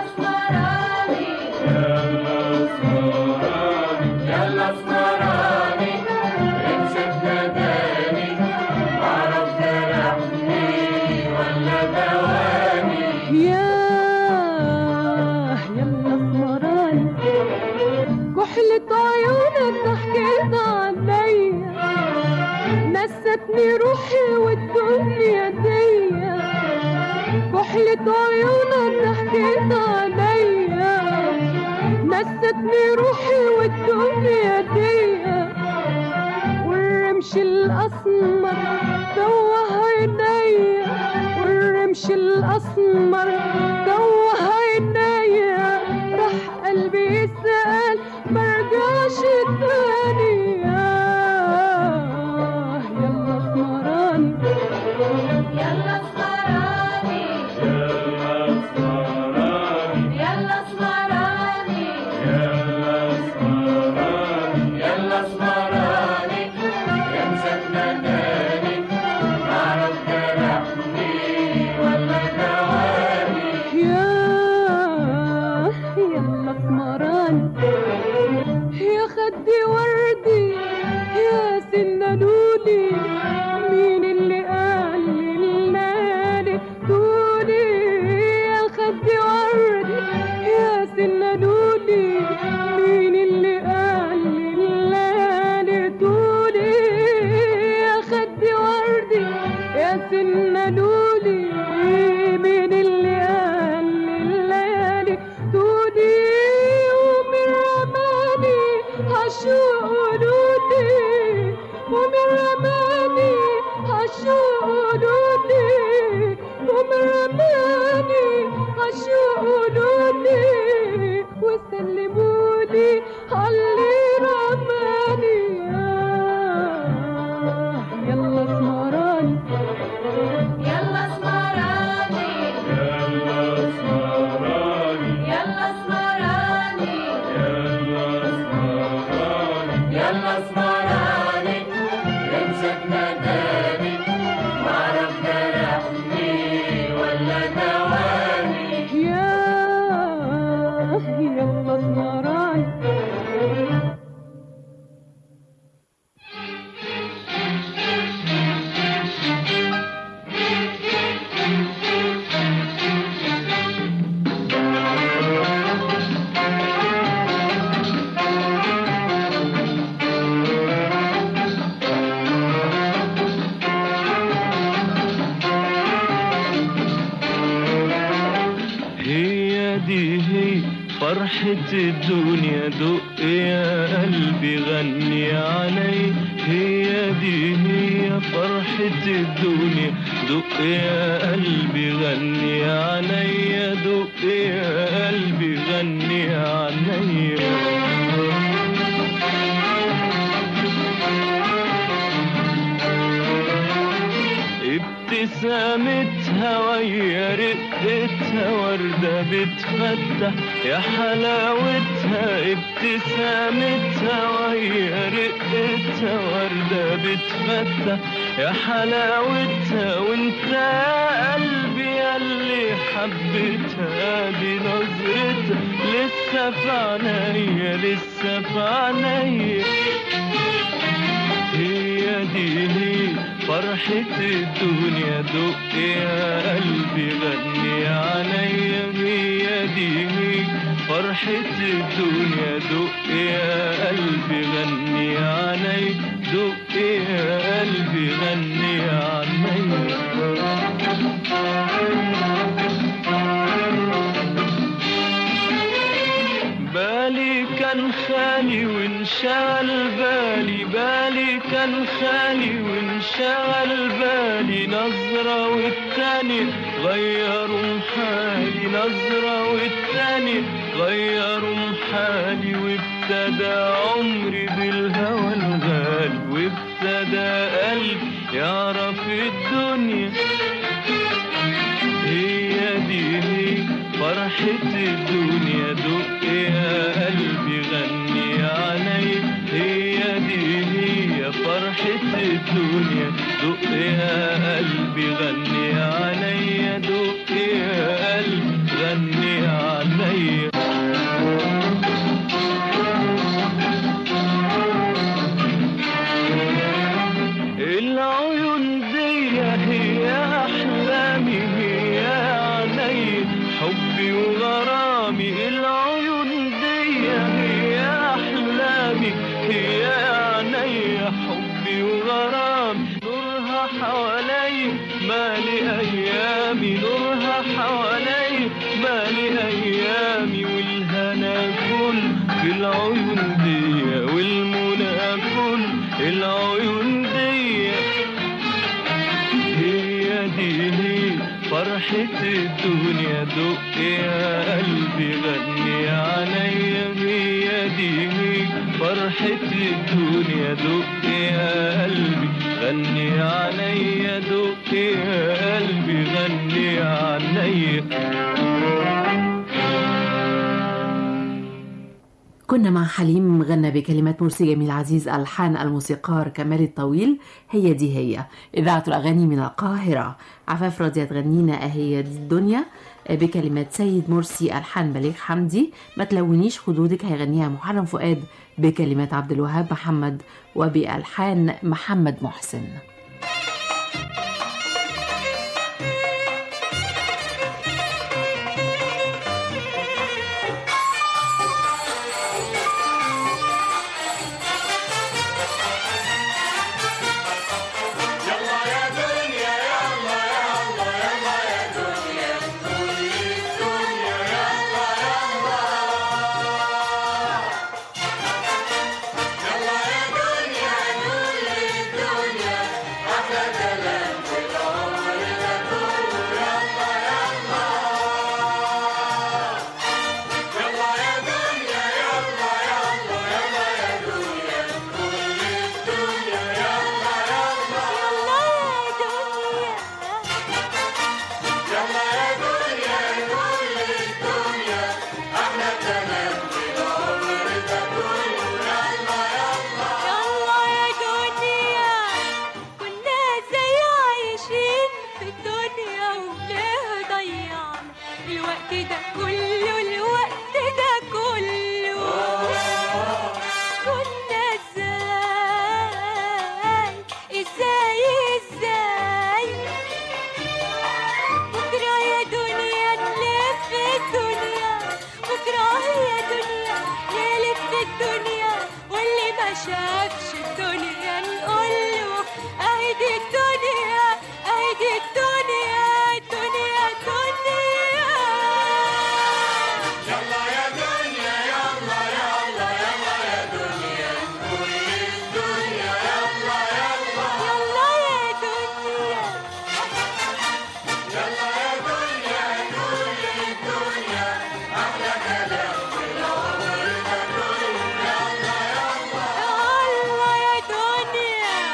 يلا اسمراني امسك نداني معرف جرحني ولا دواني يا يلا اسمراني كحلة عيونك ضحكت عليا نستني روحي والدنيا ديا كحلة عيونك ضحكت عليا نستني روحي والدنيا ديا والرمش الأسمر توه عينيا والرمش الأسمر توه عينيا راح قلبي يسأل مرجعش تاني يا يلا اسمراني يلا اسمراني يلا اسمراني يلا اسمراني امسك نداني معرف جرحني ولا دواني فرحة الدنيا دق يا قلبي غني علي هي دي هي فرحة الدنيا دق يا قلبي غني علي دق يا قلبي غني علي ابتسامتها ويا رقتها وردة بتفتح يا حلاوتها ابتسامتها ويا رقتها وردة بتفتح يا حلاوتها وانت يا قلبي ياللي حبيتها دي نظرتها لسه في عينيا لسه في عينيا هي دي هي فرحة الدنيا دق يا قلبي غني عليا هي دي هي فرحة الدنيا دق يا قلبي غني علي دق يا قلبي غني علي بالي كان خالي وانشغل بالي بالي كان خالي وانشغل بالي نظرة والتاني غيروا حالي نظرة والتاني غيروا حالي وابتدى عمري بالهوى الغالي وابتدى قلبي يعرف الدنيا هي دي هي فرحة الدنيا دق يا قلبي غني علي هي دي هي فرحة الدنيا دق يا قلبي غني علي دق يا قلبي غني علي العيون دي هي أحلامي هي عيني حبي وغرامي العيون دي هي أحلامي هي عيني حبي وغرامي نورها حوالي مالي أيامي نورها حوالي مالي أيامي والهنا كل في العيون دي والمنى كل العيون دي هي دي هي فرحة الدنيا دق يا قلبي غني عليا هي دي هي فرحة الدنيا دق يا قلبي غني عليا دق يا قلبي غني عليا كنا مع حليم غنى بكلمات مرسي جميل عزيز ألحان الموسيقار كمال الطويل هي دي هي إذاعة الأغاني من القاهرة عفاف راضية تغنينا أهي دي الدنيا بكلمات سيد مرسي ألحان بليغ حمدي ما تلونيش خدودك هيغنيها محرم فؤاد بكلمات عبد الوهاب محمد وبألحان محمد محسن يلا يا دنيا يلا يلا يلا يا دنيا كل الدنيا يلا يلا يلا يا دنيا كل الدنيا أحلى كلام في العمر ده كله يلا يلا يلا يا دنيا يلا يلا يلا يا دنيا كل الدنيا يلا يلا يلا يا دنيا كل الدنيا احنا كمان في العمر ده كله يلا يلا يلا يا دنيا كنا ازاي عايشين في الدنيا وليه ضيعنا الوقت ده كله الوقت ده كله كنا ازاي ازاي ازاي بكرة يا دنيا نلف الدنيا بكرة يا دنيا نلف الدنيا واللي ما شافش الدنيا نقوله اهي دي الدنيا اهي دي الدنيا الدنيا الدنيا يلا يا دنيا كل الدنيا أحلى كلام في العمر ده كله يلا يلا الله يا دنيا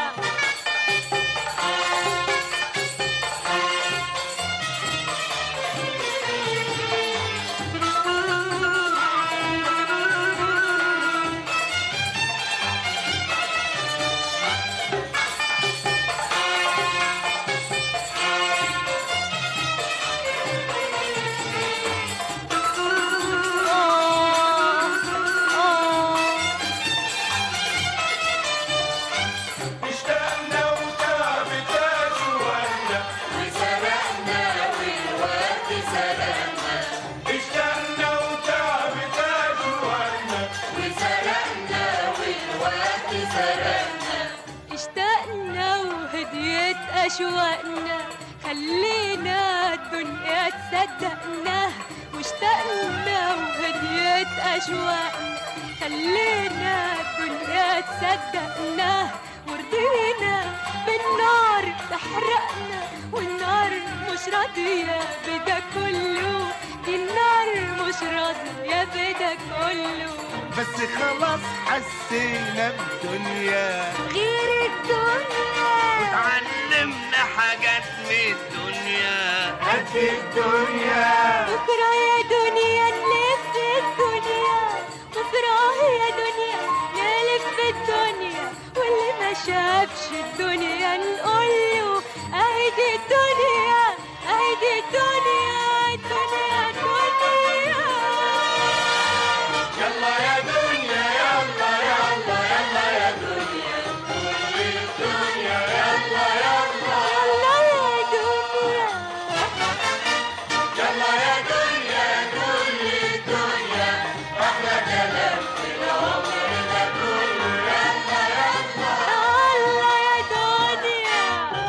اشتقنا وتعبت أشواقنا وسرقنا والوقت سرقنا اشتقنا وتعبت أشواقنا وسرقنا والوقت سرقنا اشتقنا وهديت أشواقنا خلينا الدنيا تصدقنا واشتقنا وهديت أشواقنا خلينا الدنيا تصدقنا ورضينا بالنار تحرقنا والنار مش راضية بدا كله دي النار مش راضية بدا كله بس خلاص حسينا بدنيا غير الدنيا وتعلمنا حاجات من الدنيا قد الدنيا بكرة يا دنيا نلف الدنيا بكرة يا دنيا نلف الدنيا واللي ما شافش الدنيا نقوله اهدي الدنيا اهدي الدنيا الدنيا الدنيا يلا يا دنيا يلا يلا يلا يا دنيا كل الدنيا يلا يلا يلا يا دنيا يلا يا دنيا كل الدنيا احلى كلام في العمر ده كله يلا يلا الله يا دنيا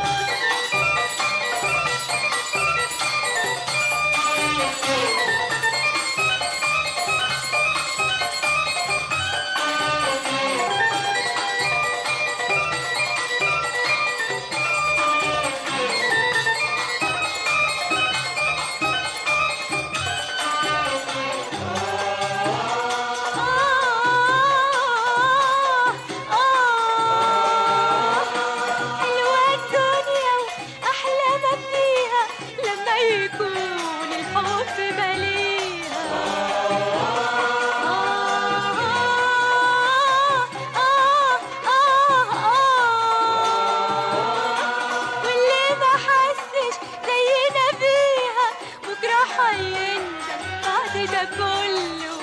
حلوة الدنيا وأحلى ما فيها لما يكون الحب مليها واللي ما حسش زينا فيها بكرة حيندم بعد ده كله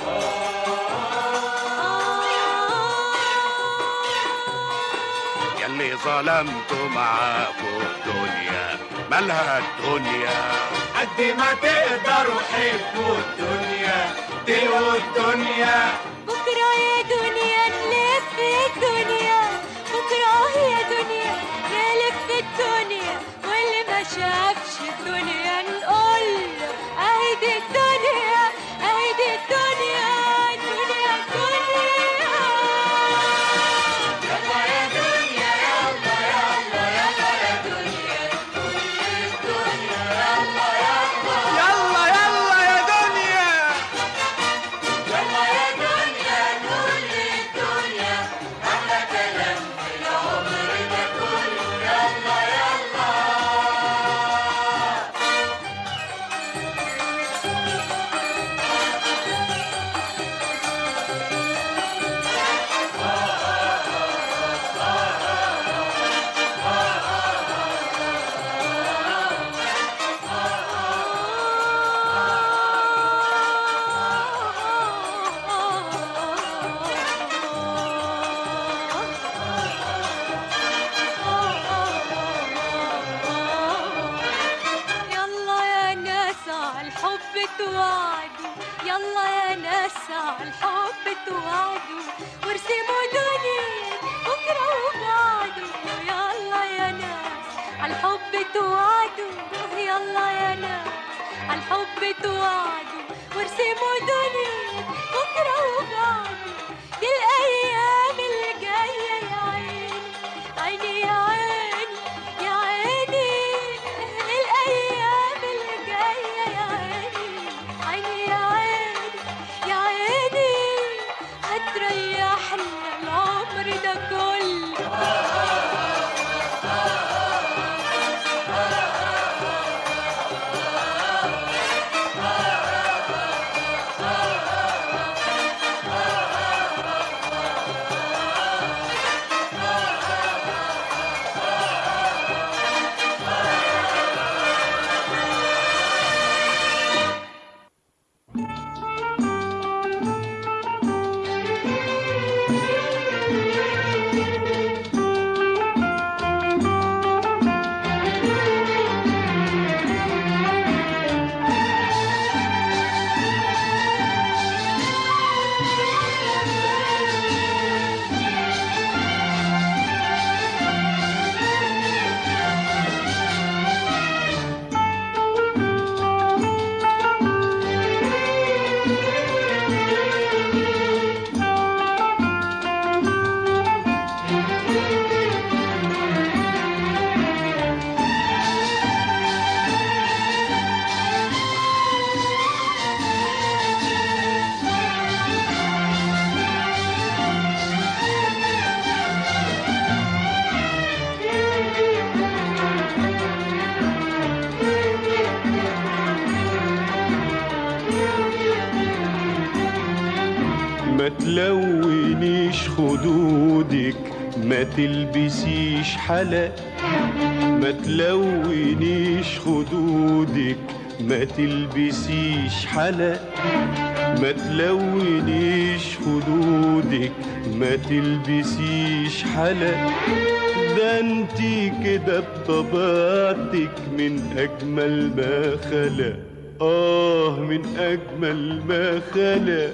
يلي ظلمتوا معاكوا الدنيا مالها الدنيا قد ما تقدروا حبوا الدنيا تلقوا الدنيا بكرة يا دنيا نلف الدنيا بكرة يا دنيا نلف الدنيا واللي ما شافش الدنيا نقول له اهدي الدنيا اهدي الدنيا الدنيا الدنيا يلا يا دنيا يلا يلا يلا يا دنيا كل الدنيا يلا يلا يلا يلا يا دنيا يلا يا دنيا كل الدنيا احلى كلام في العمر ده كله يلا يلا يلا يا ناس على الحب توعدوا يلا يا ناس على الحب توعدوا وارسموا دنيا بكرة وبعده يلا يا ناس على الحب توعدوا يلا يا ناس على الحب توعدوا وارسموا دنيا بكرة وبعده دي الأيام الجاية يا عيني عيني يا عيني يا عيني الأيام ما تلونيش خدودك ما تلبسيش حلق ما تلونيش خدودك ما تلبسيش حلق ما تلونيش خدودك ما تلبسيش حلق ده انتي كده بطبيعتك من اجمل ما خلق اه من اجمل ما خلق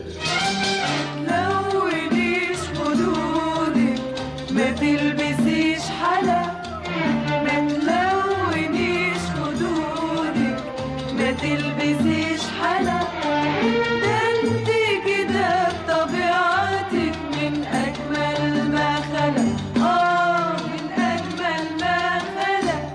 لونيش خدودك ما تلبسيش حلق ما تلونيش خدودك ما تلبسيش حلق ده انت كده بطبيعتك من اجمل ما خلق اه من اجمل ما خلق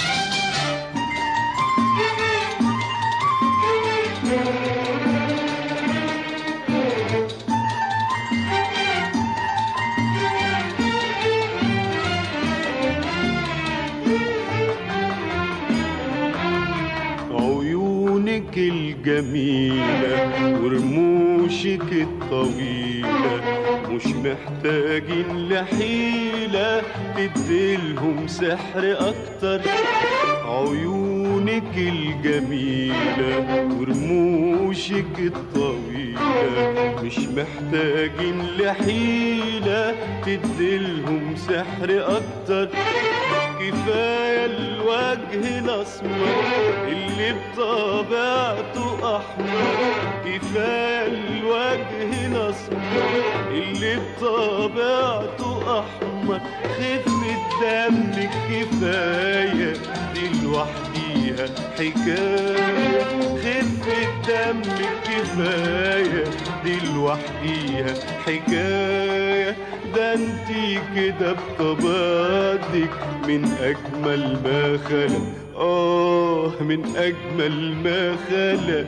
عيونك الجميلة ورموشك الطويلة مش محتاجين لحيلة تديلهم سحر أكتر عيونك الجميلة ورموشك الطويلة مش محتاجين لحيلة تديلهم سحر أكتر كفاية الوجه الأسمر اللي بطبيعته أحمر كفاية الوجه الأسمر اللي بطبيعته أحمر خفة دمك كفاية دي لوحديها حكاية خفة دمك كفاية دي لوحديها حكاية ده انتي كده بطبيعتك من أجمل ما خلق آه من أجمل ما خلق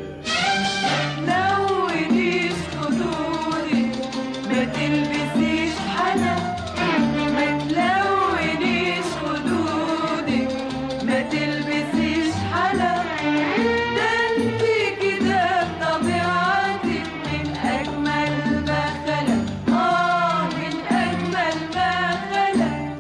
لونيش خدودك ما تلبسيش حلق ما تلونيش خدودك ما تلبسيش حلق ده انت كده بطبيعتك من اجمل ما خلق اه من اجمل ما خلق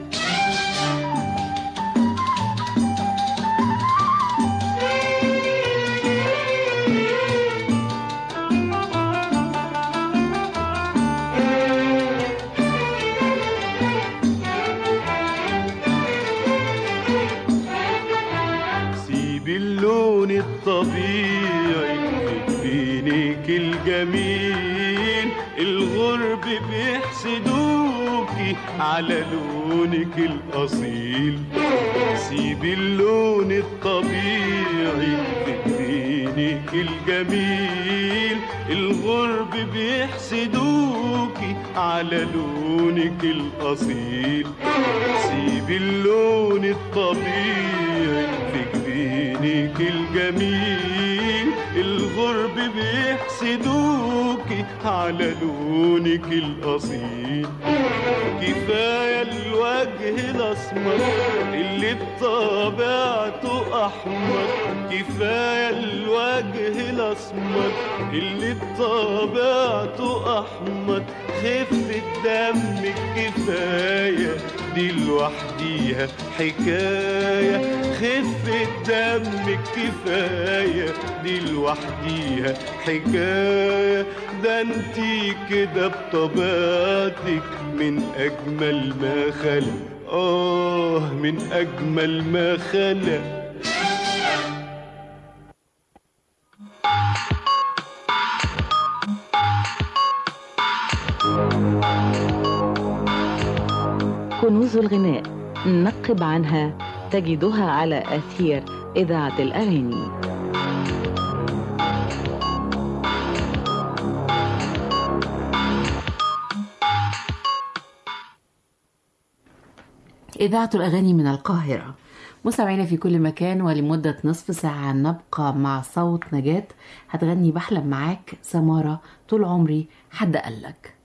سيب اللون الطبيعي في جبينك الجميل الغرب بيحسدوكي على لونك الأصيل سيب اللون الطبيعي في جبينك الجميل الغرب بيحسدوكي على لونك الأصيل سيب اللون الطبيعي في جبينك الجميل الغرب بيحسدوكي على لونك الأصيل كفاية الوجه الأسمر اللي بطبيعته أحمر كفاية الوجه الأسمر اللي بطبيعته أحمر خفة دمك كفاية دي لوحديها حكاية خفة دمك كفاية دي لوحديها حكاية ده انتي كده بطبيعتك من أجمل ما خلق آه من أجمل ما خلق كنوز الغناء نقب عنها تجدها على أثير إذاعة الأغاني إذاعة الأغاني من القاهرة مستمعينا في كل مكان ولمدة نصف ساعة نبقى مع صوت نجاة هتغني بحلم معاك سمارة طول عمري حد قالك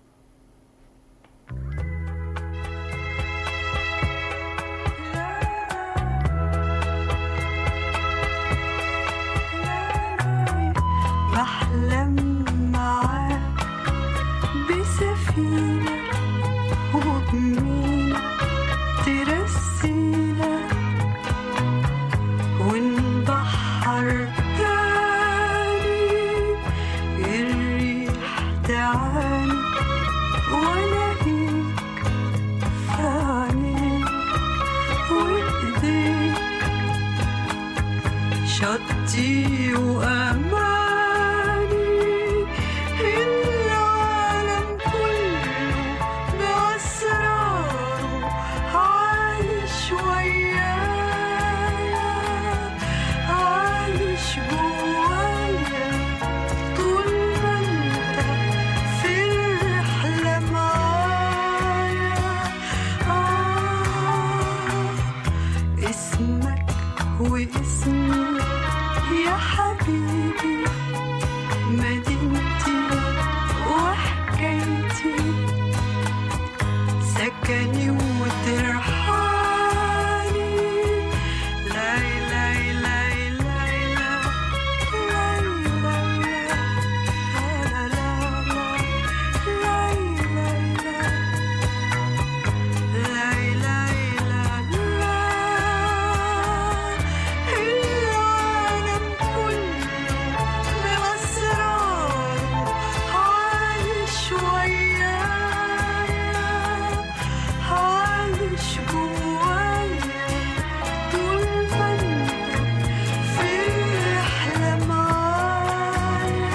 بحلم معاك بس شطي وأماني العالم كله بأسراره عايش ويايا عايش جوايا طول ما انت في الرحلة معايا آه اسمك واسمي يا حبيبي مدينتي وحكايتي سكني وترحالي لاي لاي لاي لاي لا لاي لاي لا لا لا لاي لاي لا لاي لاي لا لا العالم كله بأسراره عايش ويايا عايش جوايا طول ما انت في الرحلة معايا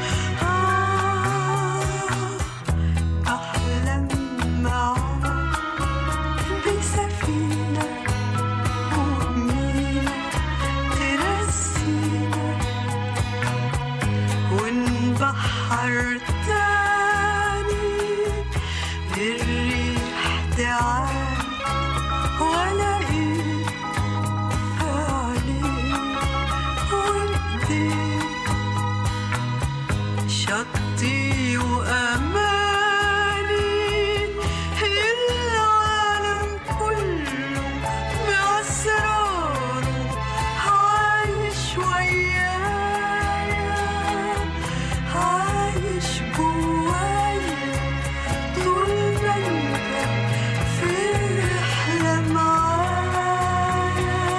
آه أحلم معاك بسفينة وبمينا ترسينا ونبحر تاني الريح تعاني والاقيك عليك وايديك شطي وأماني العالم كله بأسراره عايش ويايا عايش جوايا طول ما انت في الرحلة معايا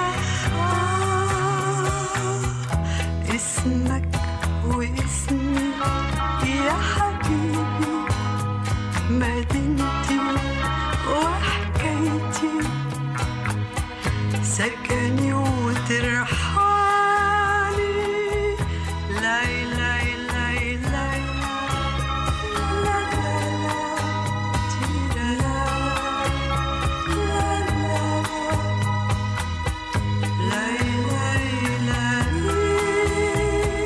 آه اسمك واسمي يا حبيبي مدينتي وحكايتي سكني وترحالي لاي لاي لاي لاي لا لا لا تيرا لا لا لا لاي لاي لا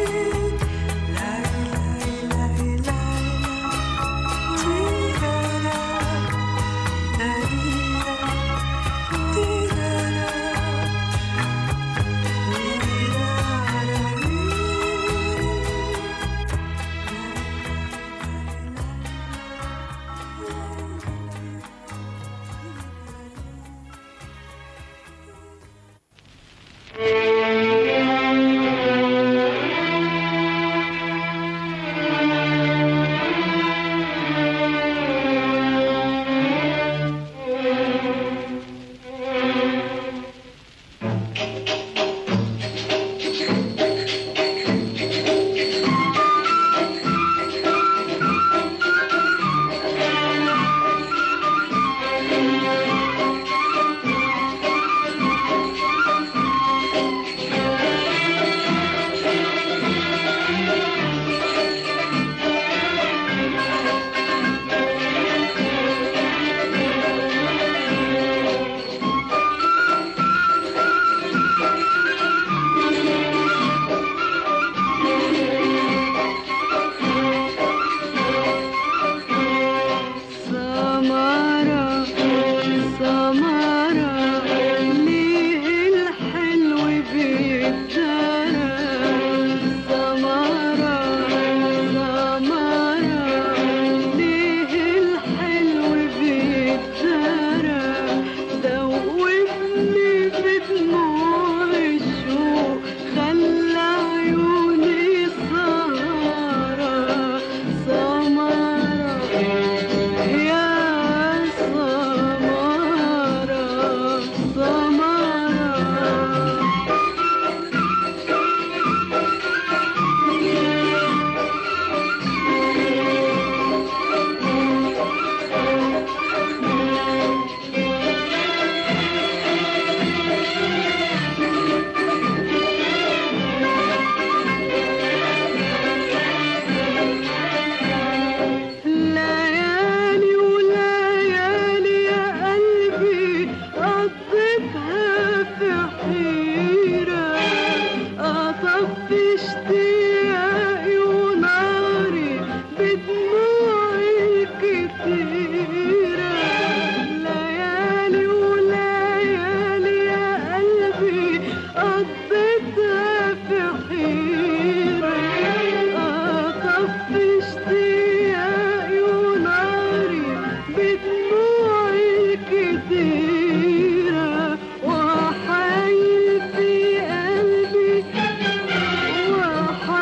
اشتياقي وناري بدموعي كتيرة ليالي وليالي يا قلبي قضيتها في حيرة أطفي اشتياقي وناري بدموعي كتيرة وأحايل في قلبي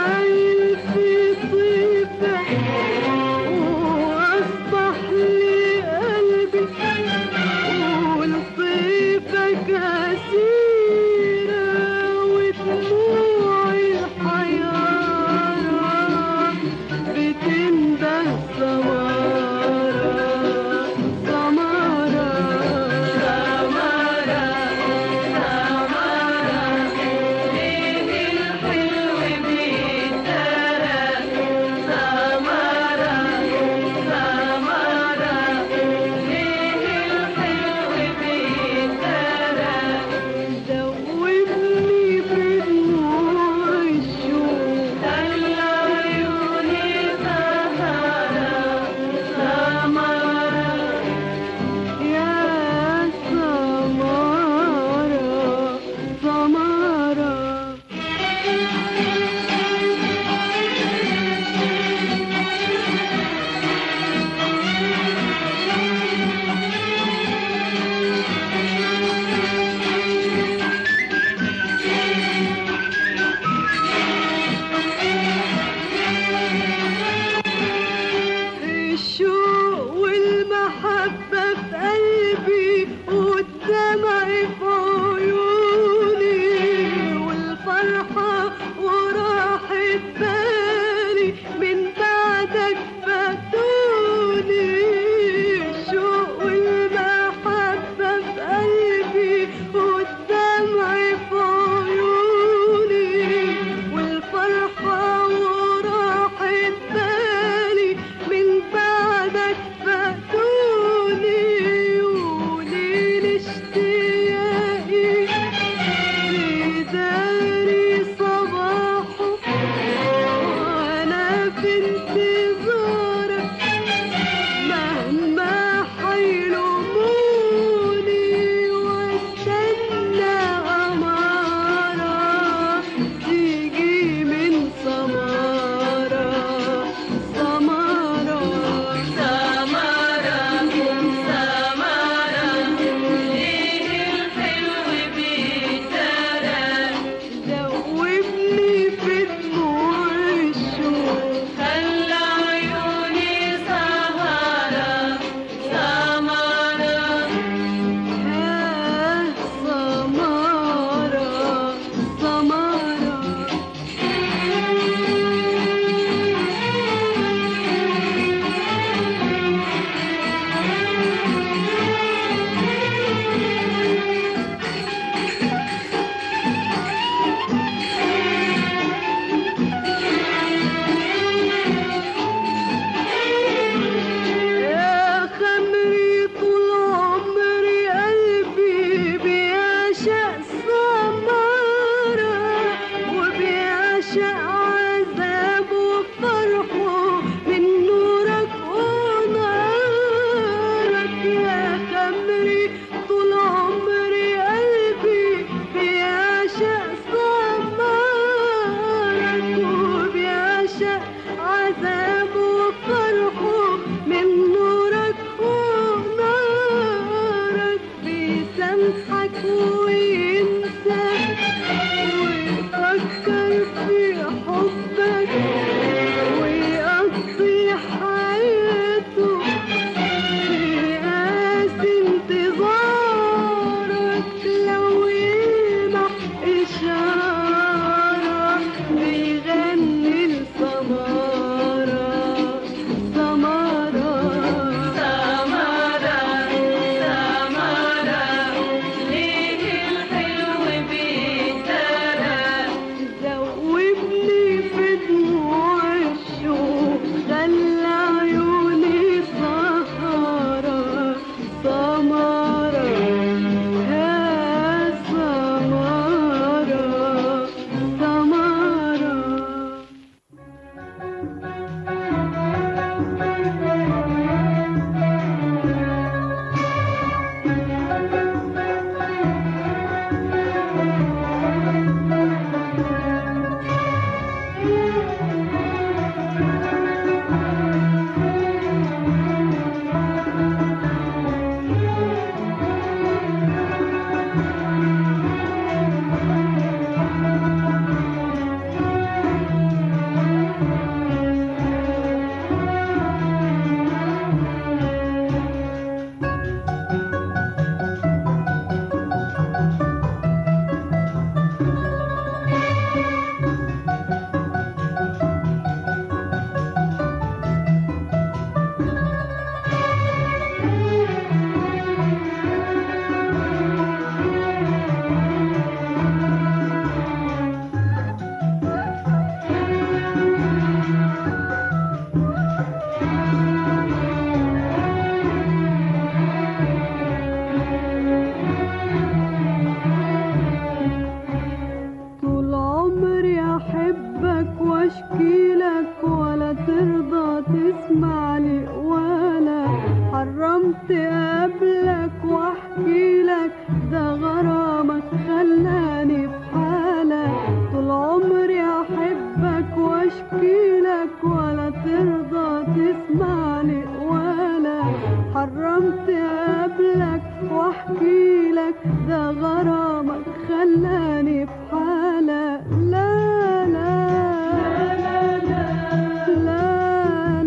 واشكي لك ولا ترضى تسمع لي ولا حرمت قبلك واحكي لك ده غرامك خلاني في حالة طول عمري احبك واشكي لك ولا ترضى تسمع لي ولا حرمت قبلك واحكي لك ده غرامك خلاني في حالة لا لا لا لا لا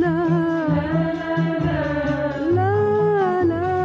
لا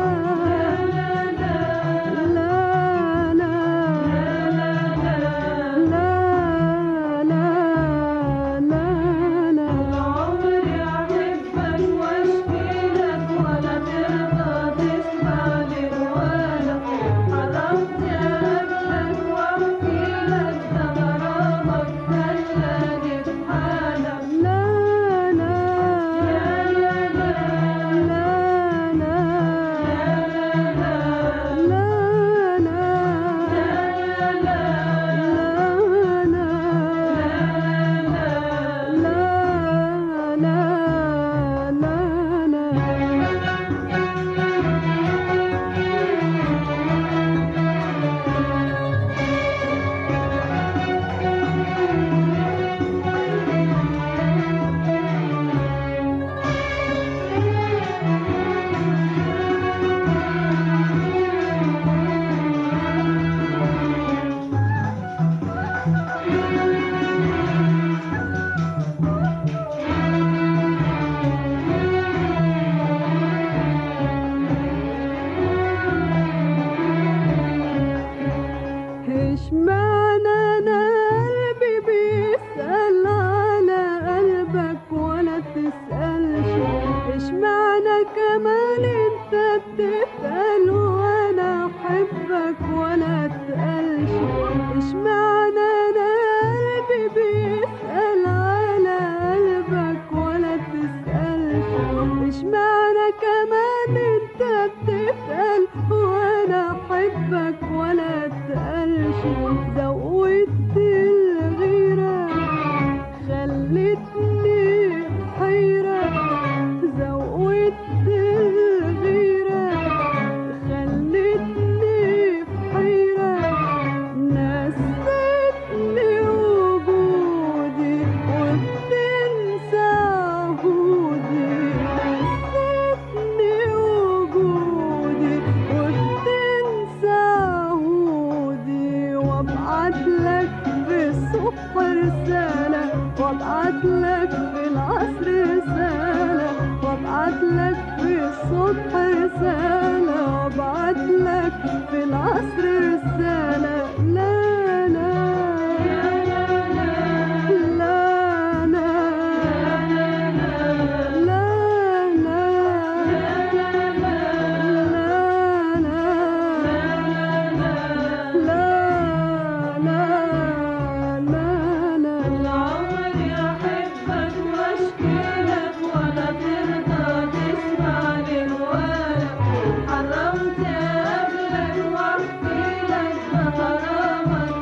اشمعنى انا قلبي بيسأل على قلبك ولا تسألش اشمعنى كمان انت بتسأل وانا احبك ولا تسألش اشمعنى انا قلبي بيسأل على قلبك ولا تسألش اشمعنى كمان انت بتسأل وانا احبك ولا تسألش زودت الغيرة خلتني حيرة زودت الغيرة خلتني حيرة نسيتني وجودي وبتنسى عهودي نسيتني وجودي وبتنسى عهودي وابعت لك بالصبح رسالة وابعت لك بالعصر رسالة وابعت لك بالصبح رسالة وابعت لك بالعصر رسالة لا لا لا لا عمري أحبك وأشكيلك ولا ترضى تسمعني ولا حرمت قبلك وأحكيلك ده غرامك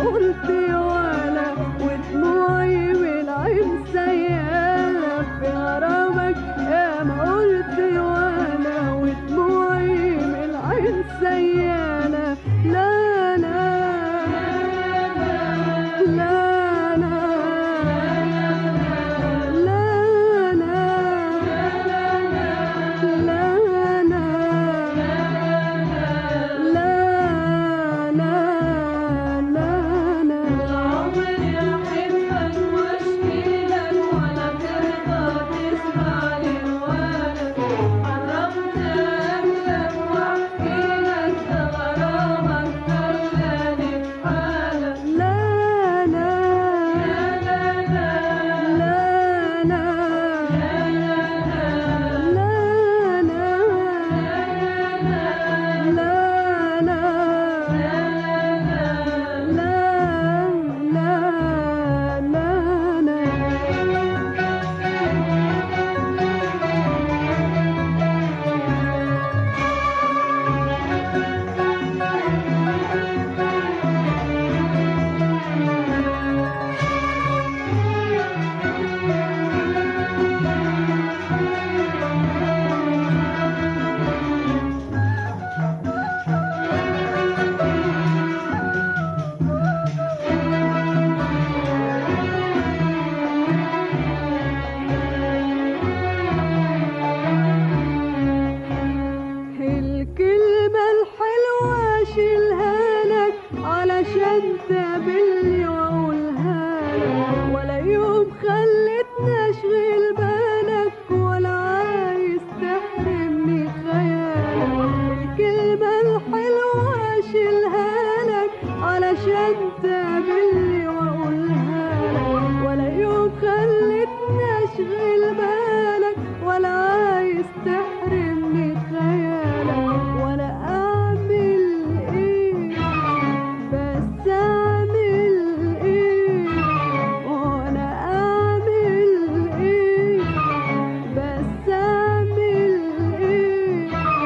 قلت ولا ودموعي من عين سيالة في غرامك يا ما قلت ولا ودموعي من عين سيالة لا لا لا لا لا لا لا لا عمري أحبك وأشكيلك ولا ترضى تسمعني ولا حرمت أكلك وأحكيلك ده غرامك خلاني في حالك لا لا لا لا لا لا الكلمة الحلوة شيلها لك علشان تقابلني واقولها لك ولا يوم خلتني اشغل بالك ولا عايز تحرمني خيالك الكلمة الحلوة شيلها لك علشان تقابلني واقولها لك ولا يوم خلتني اشغل بالك ولا عايز تحرمني خيالك ولا اعمل ايه بس اعمل ايه وانا اعمل ايه بس اعمل ايه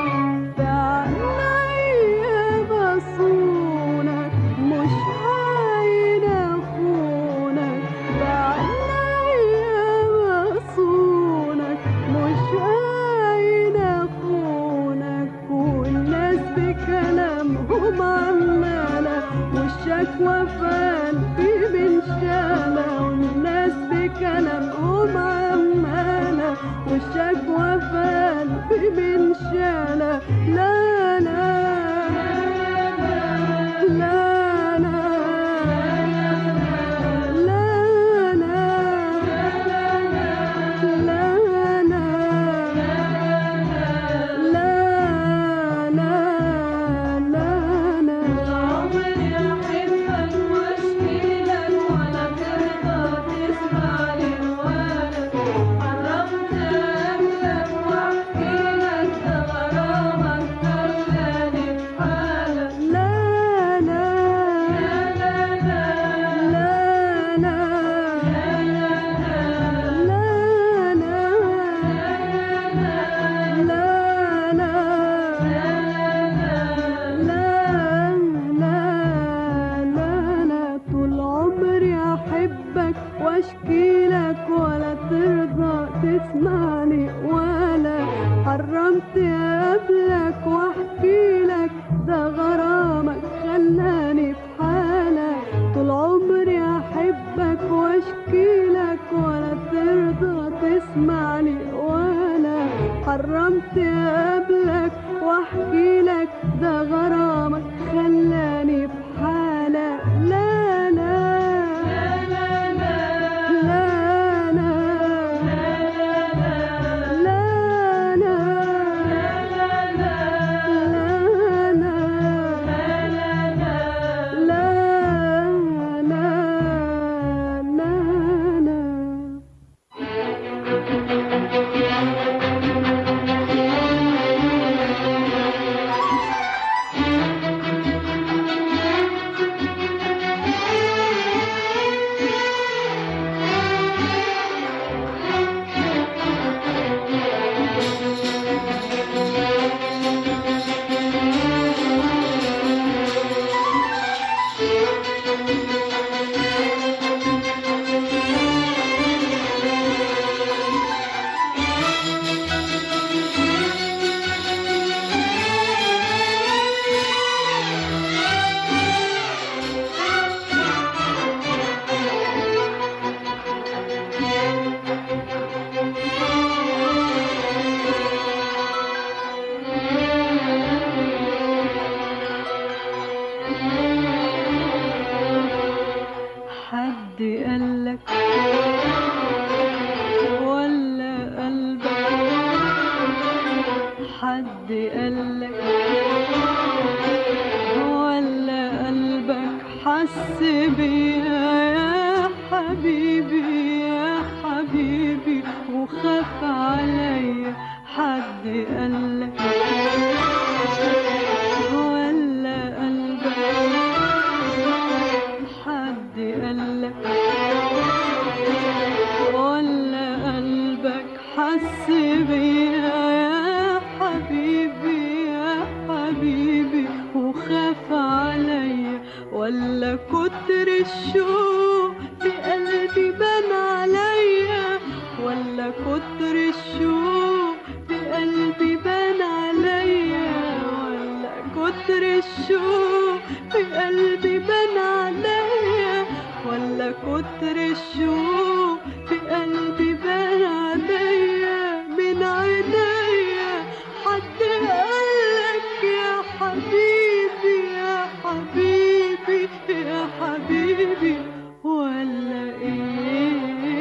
بعناية بصونك مش عاين اخونك بعناية بصونك مش عاين اخونك والناس بكلامهم عمالة والشكوى في من شالة والناس بكلامهم عمالة والشكوى في من شالة لا لا لا لا لا عمري أحبك وأشكيلك ولا ترضى تسمعني ولا حرمت أكلك وأحكيلك ده غرامك حس بيا يا حبيبي يا حبيبي وخاف عليا حد قالك ولا قلبك حد قالك ولا قلبك حس بيا يا حبيبي يا حبيبي وخاف عليا ولا كتر الشوق في قلبي بان عليا ولا كتر الشوق في قلبي بان عليا ولا كتر الشوق في قلبي بان عليا ولا كتر الشوق في قلبي بان عليا من عينيا حد قالك يا حبيبي يا حبيبي يا حبيبي ولا ايه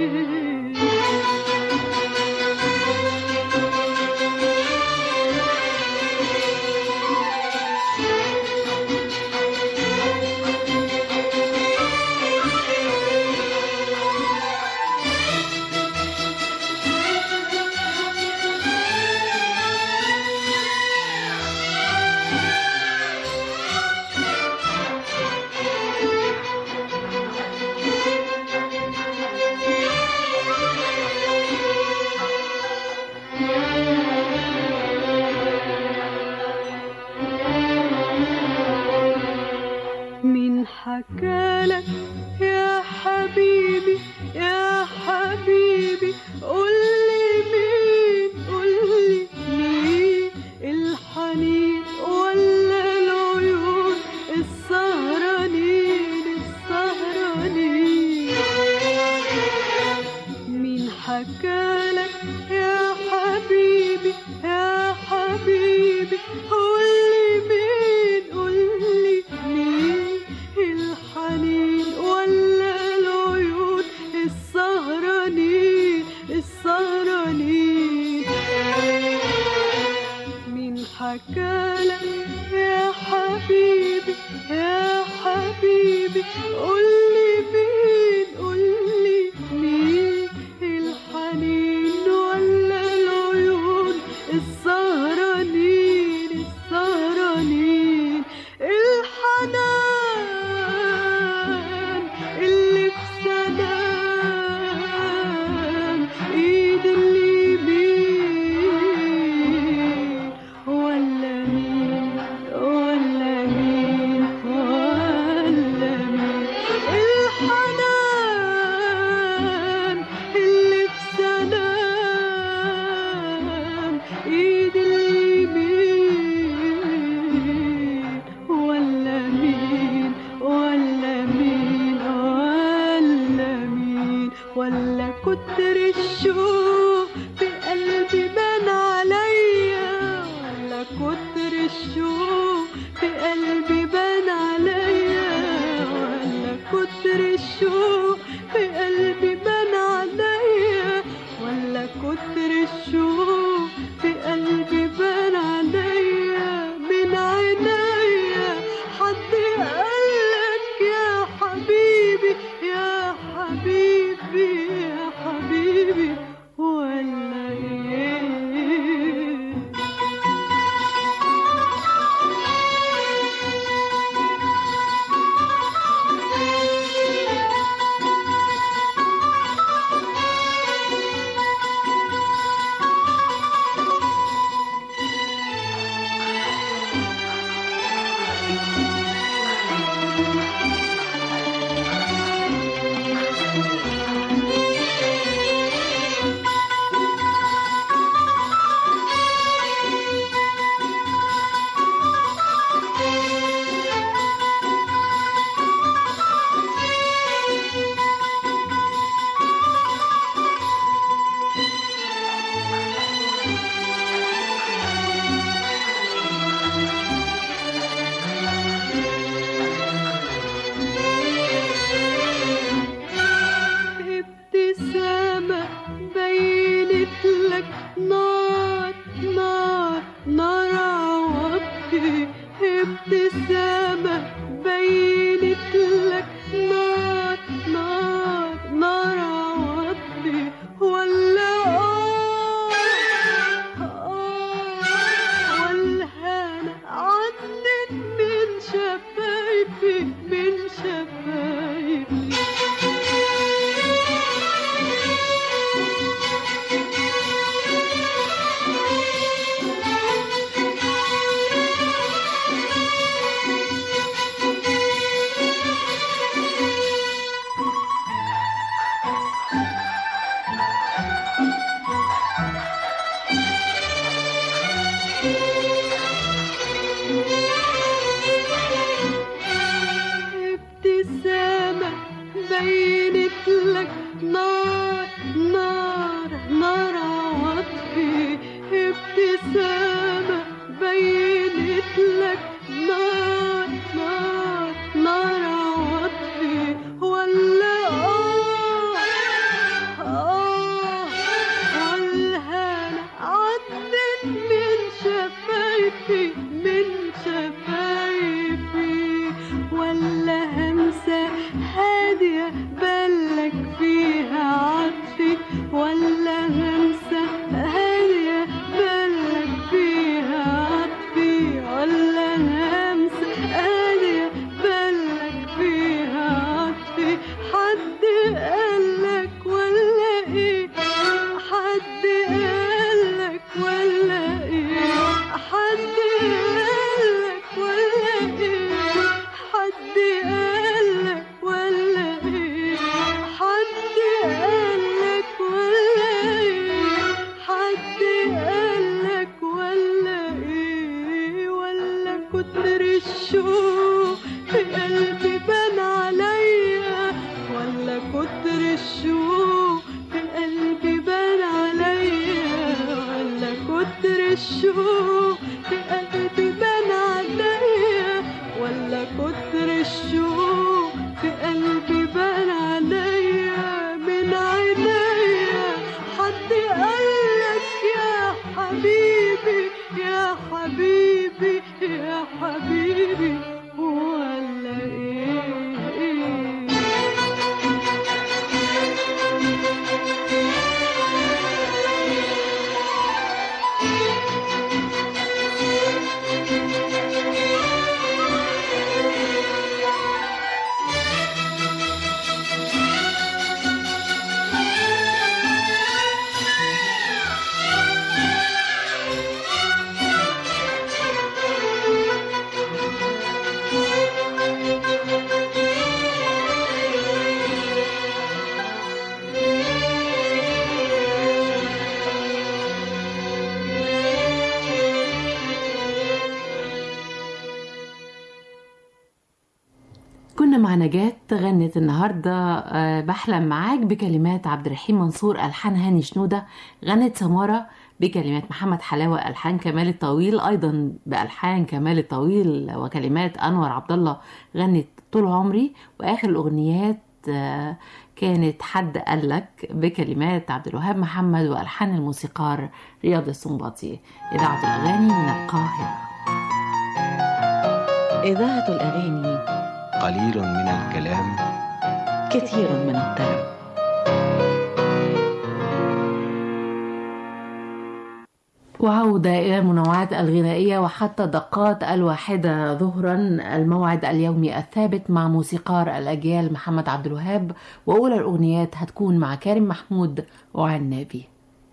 مين حكالك يا حبيبي يا حبيبي قولي مين قولي مين الحنين ولا العيون السهرانين السهرانين مين حكالك يا حبيبي يا حبيبي قولي مين قولي مين الحنين ولا العيون السهرانين السهرانين مين حكالك يا حبيبي يا حبيبي قولي مين قولي مين الحنين ولا العيون السهرانين السهرانين الحنان اللي في سلام ايد اليمين ولا مين ولا مين ولا مين الحنان اللي في سلام ايد اليمين ولا مين ولا مين ولا مين ولا كتر الشوق في قلبي بان عليا ولا كتر الشوق في قلبي بان عليا ولا كتر الشوق في قلبي بان عليا ولا كتر الشوق في قلبي بان عليا من عينيا حد قالك يا حبيبي يا حبيبي يا حبيبي شفايفي ابتسامة بينت لك نار نار نار عطفي ابتسامة بينت لك نار نار نار عطفي ولا آه آه والهنا عدت من شفايفي من شفايفي ولا همسة هادية بلك فيها عطفي ولا همسة هادية بلك فيها عطفي ولا همسة هادية بلك فيها عطفي حد قالك ولا ايه حد قالك ولا ايه حد قالك ولا ايه حد قالك ولا ايه حد قالك ولا ايه حد قالك ولا ايه ولا كتر الشوق في قلبي بان عليا ولا كتر الشوق في قلبي بان عليا ولا كتر الشوق في قلبي بان عليا ولا كتر الشوق في قلبي بان عليا من عينيا حد قالك يا حبيبي يا حبيبي يا حبيبي ولا ايه كنا مع نجاة غنت النهاردة آه، بحلم معاك بكلمات عبد الرحيم منصور ألحان هاني شنودة غنت سمارة بكلمات محمد حلاوة ألحان كمال الطويل أيضا بألحان كمال الطويل وكلمات أنور عبد الله غنت طول عمري وآخر الأغنيات آه، كانت حد قالك بكلمات عبد الوهاب محمد وألحان الموسيقار رياض السنباطي إذاعة الأغاني من القاهرة إذاعة الأغاني قليل من الكلام كثير من الطرب وعودة إلى المنوعات الغنائية وحتى دقات الواحدة ظهرا الموعد اليومي الثابت مع موسيقار الأجيال محمد عبد الوهاب وأولى الأغنيات هتكون مع كارم محمود وعنابي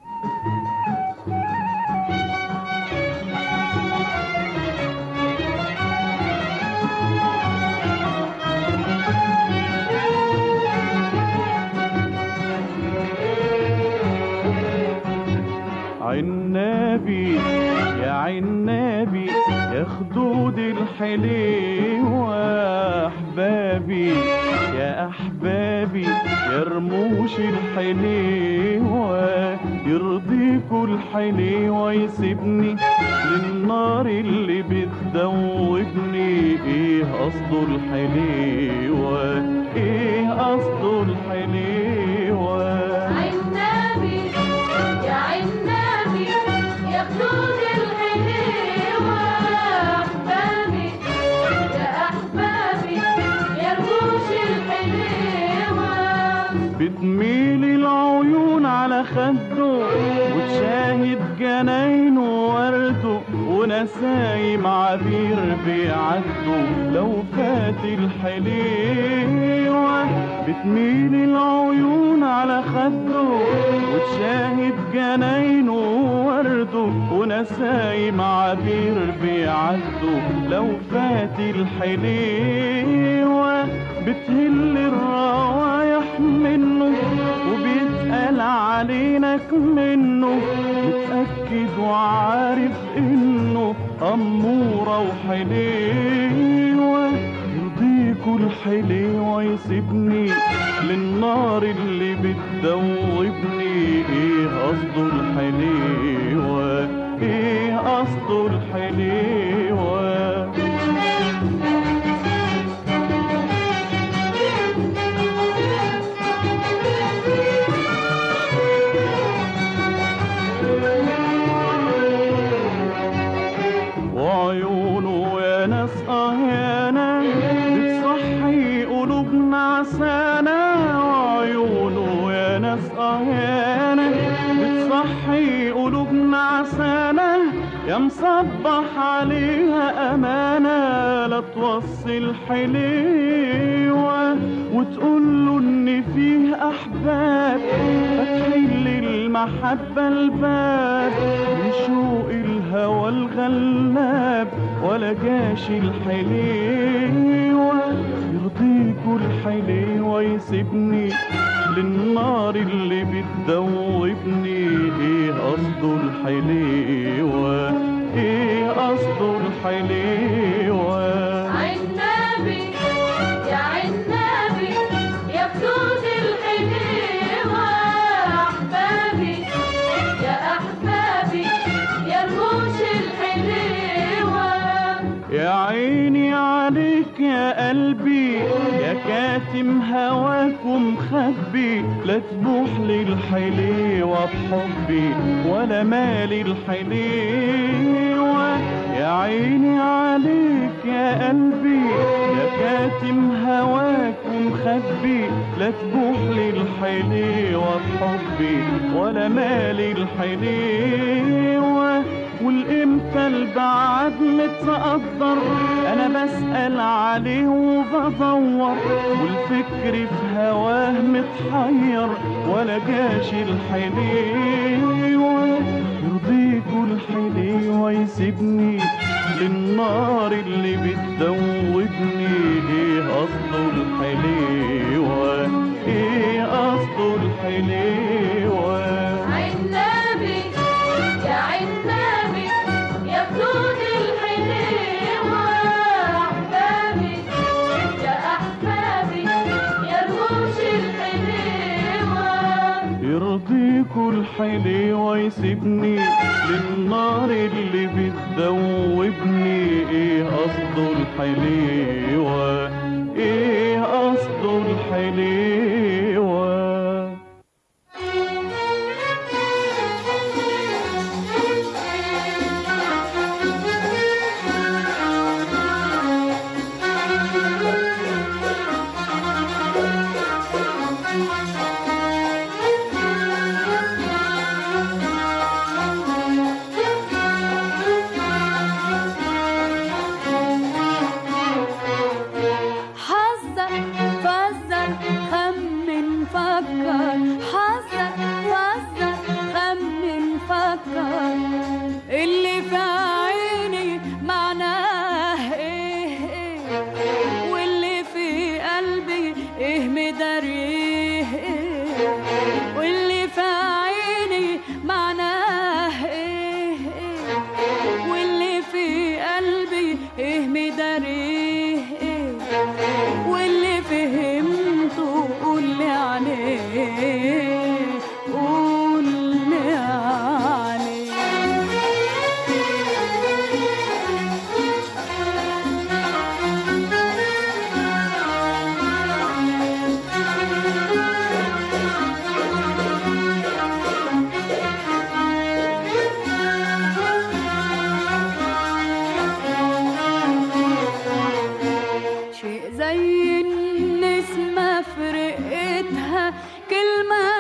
عنابي يا عنابي يا خدود الحليوة أحبابي يا أحبابي يا رموش الحليوة يرضيكوا الحليوة يسيبني للنار اللي بتدوبني ايه قصده الحليوة ايه قصده الحليوة عنابي يا عنابي يا خدود الحليوة أحبابي يا أحبابي يا رموش الحليوة بتميل العيون على خده وتشاهد جناينه وورده ونسايم عبير بيعدوا لو فات الحليوة بتميل العيون على خده وتشاهد جناينه وورده ونسايم عبير بيعدوا لو فات الحليوة بتهل الروايح منه وبيتقال علينك منه متأكد وعارف انه أمورة وحليوة يرضيكوا الحليوة يسيبني للنار اللي بتدوبني ايه قصده الحليوة ايه قصده الحليوة وعيونه يا ناس اه يا ناس بتصحي قلوبنا عسانة وعيونه يا ناس اه يا ناس بتصحي قلوبنا عسانة يا مصبح عليها أمانة لا توصل حليوة وتقول له إن فيه أحباب فاتحين للمحبة الباب من شوق الهوى الغلاب ولا جاش الحليوة يرضيكوا الحليوة يسيبني للنار اللي بتدوبني ايه قصده الحليوة ايه قصده الحليوة عنابي يا عنابي يا خدود الحليوة أحبابي يا أحبابي يا رموش الحليوة يا عيني عليك يا قلبي يا كاتم هواك ومخبي لا تبوح للحليوة بحبي ولا مالي الحليوة يا عيني عليك يا قلبي يا كاتم هواك ومخبي لا تبوح للحليوة بحبي ولا مالي الحليوة والامتى البعد متقدر انا بسأل عليه وبدور والفكر في هواه متحير ولا جاش الحليوة يرضيكوا الحليوة يسيبني للنار اللي بتدوبني ايه قصده الحليوة ايه قصده الحليوة عنابي يا عنابي يا خدود الحليوة أحبابي يا أحبابي يا رموش الحليوة يرضيكوا الحليوة يسيبني للنار اللي بتدوبني ايه قصده الحليوة ايه قصده الحليوة حذر فزر خمن فكر حذر فزر خمن فكر اللي في عيني معناه ايه ايه واللي في قلبي ايه مداريه ايه واللي في عيني معناه ايه ايه واللي في قلبي ايه مداريه ايه واللي فهمته قول لي عليه قول لي عليه شيء زي النسمة في رقتها كلمة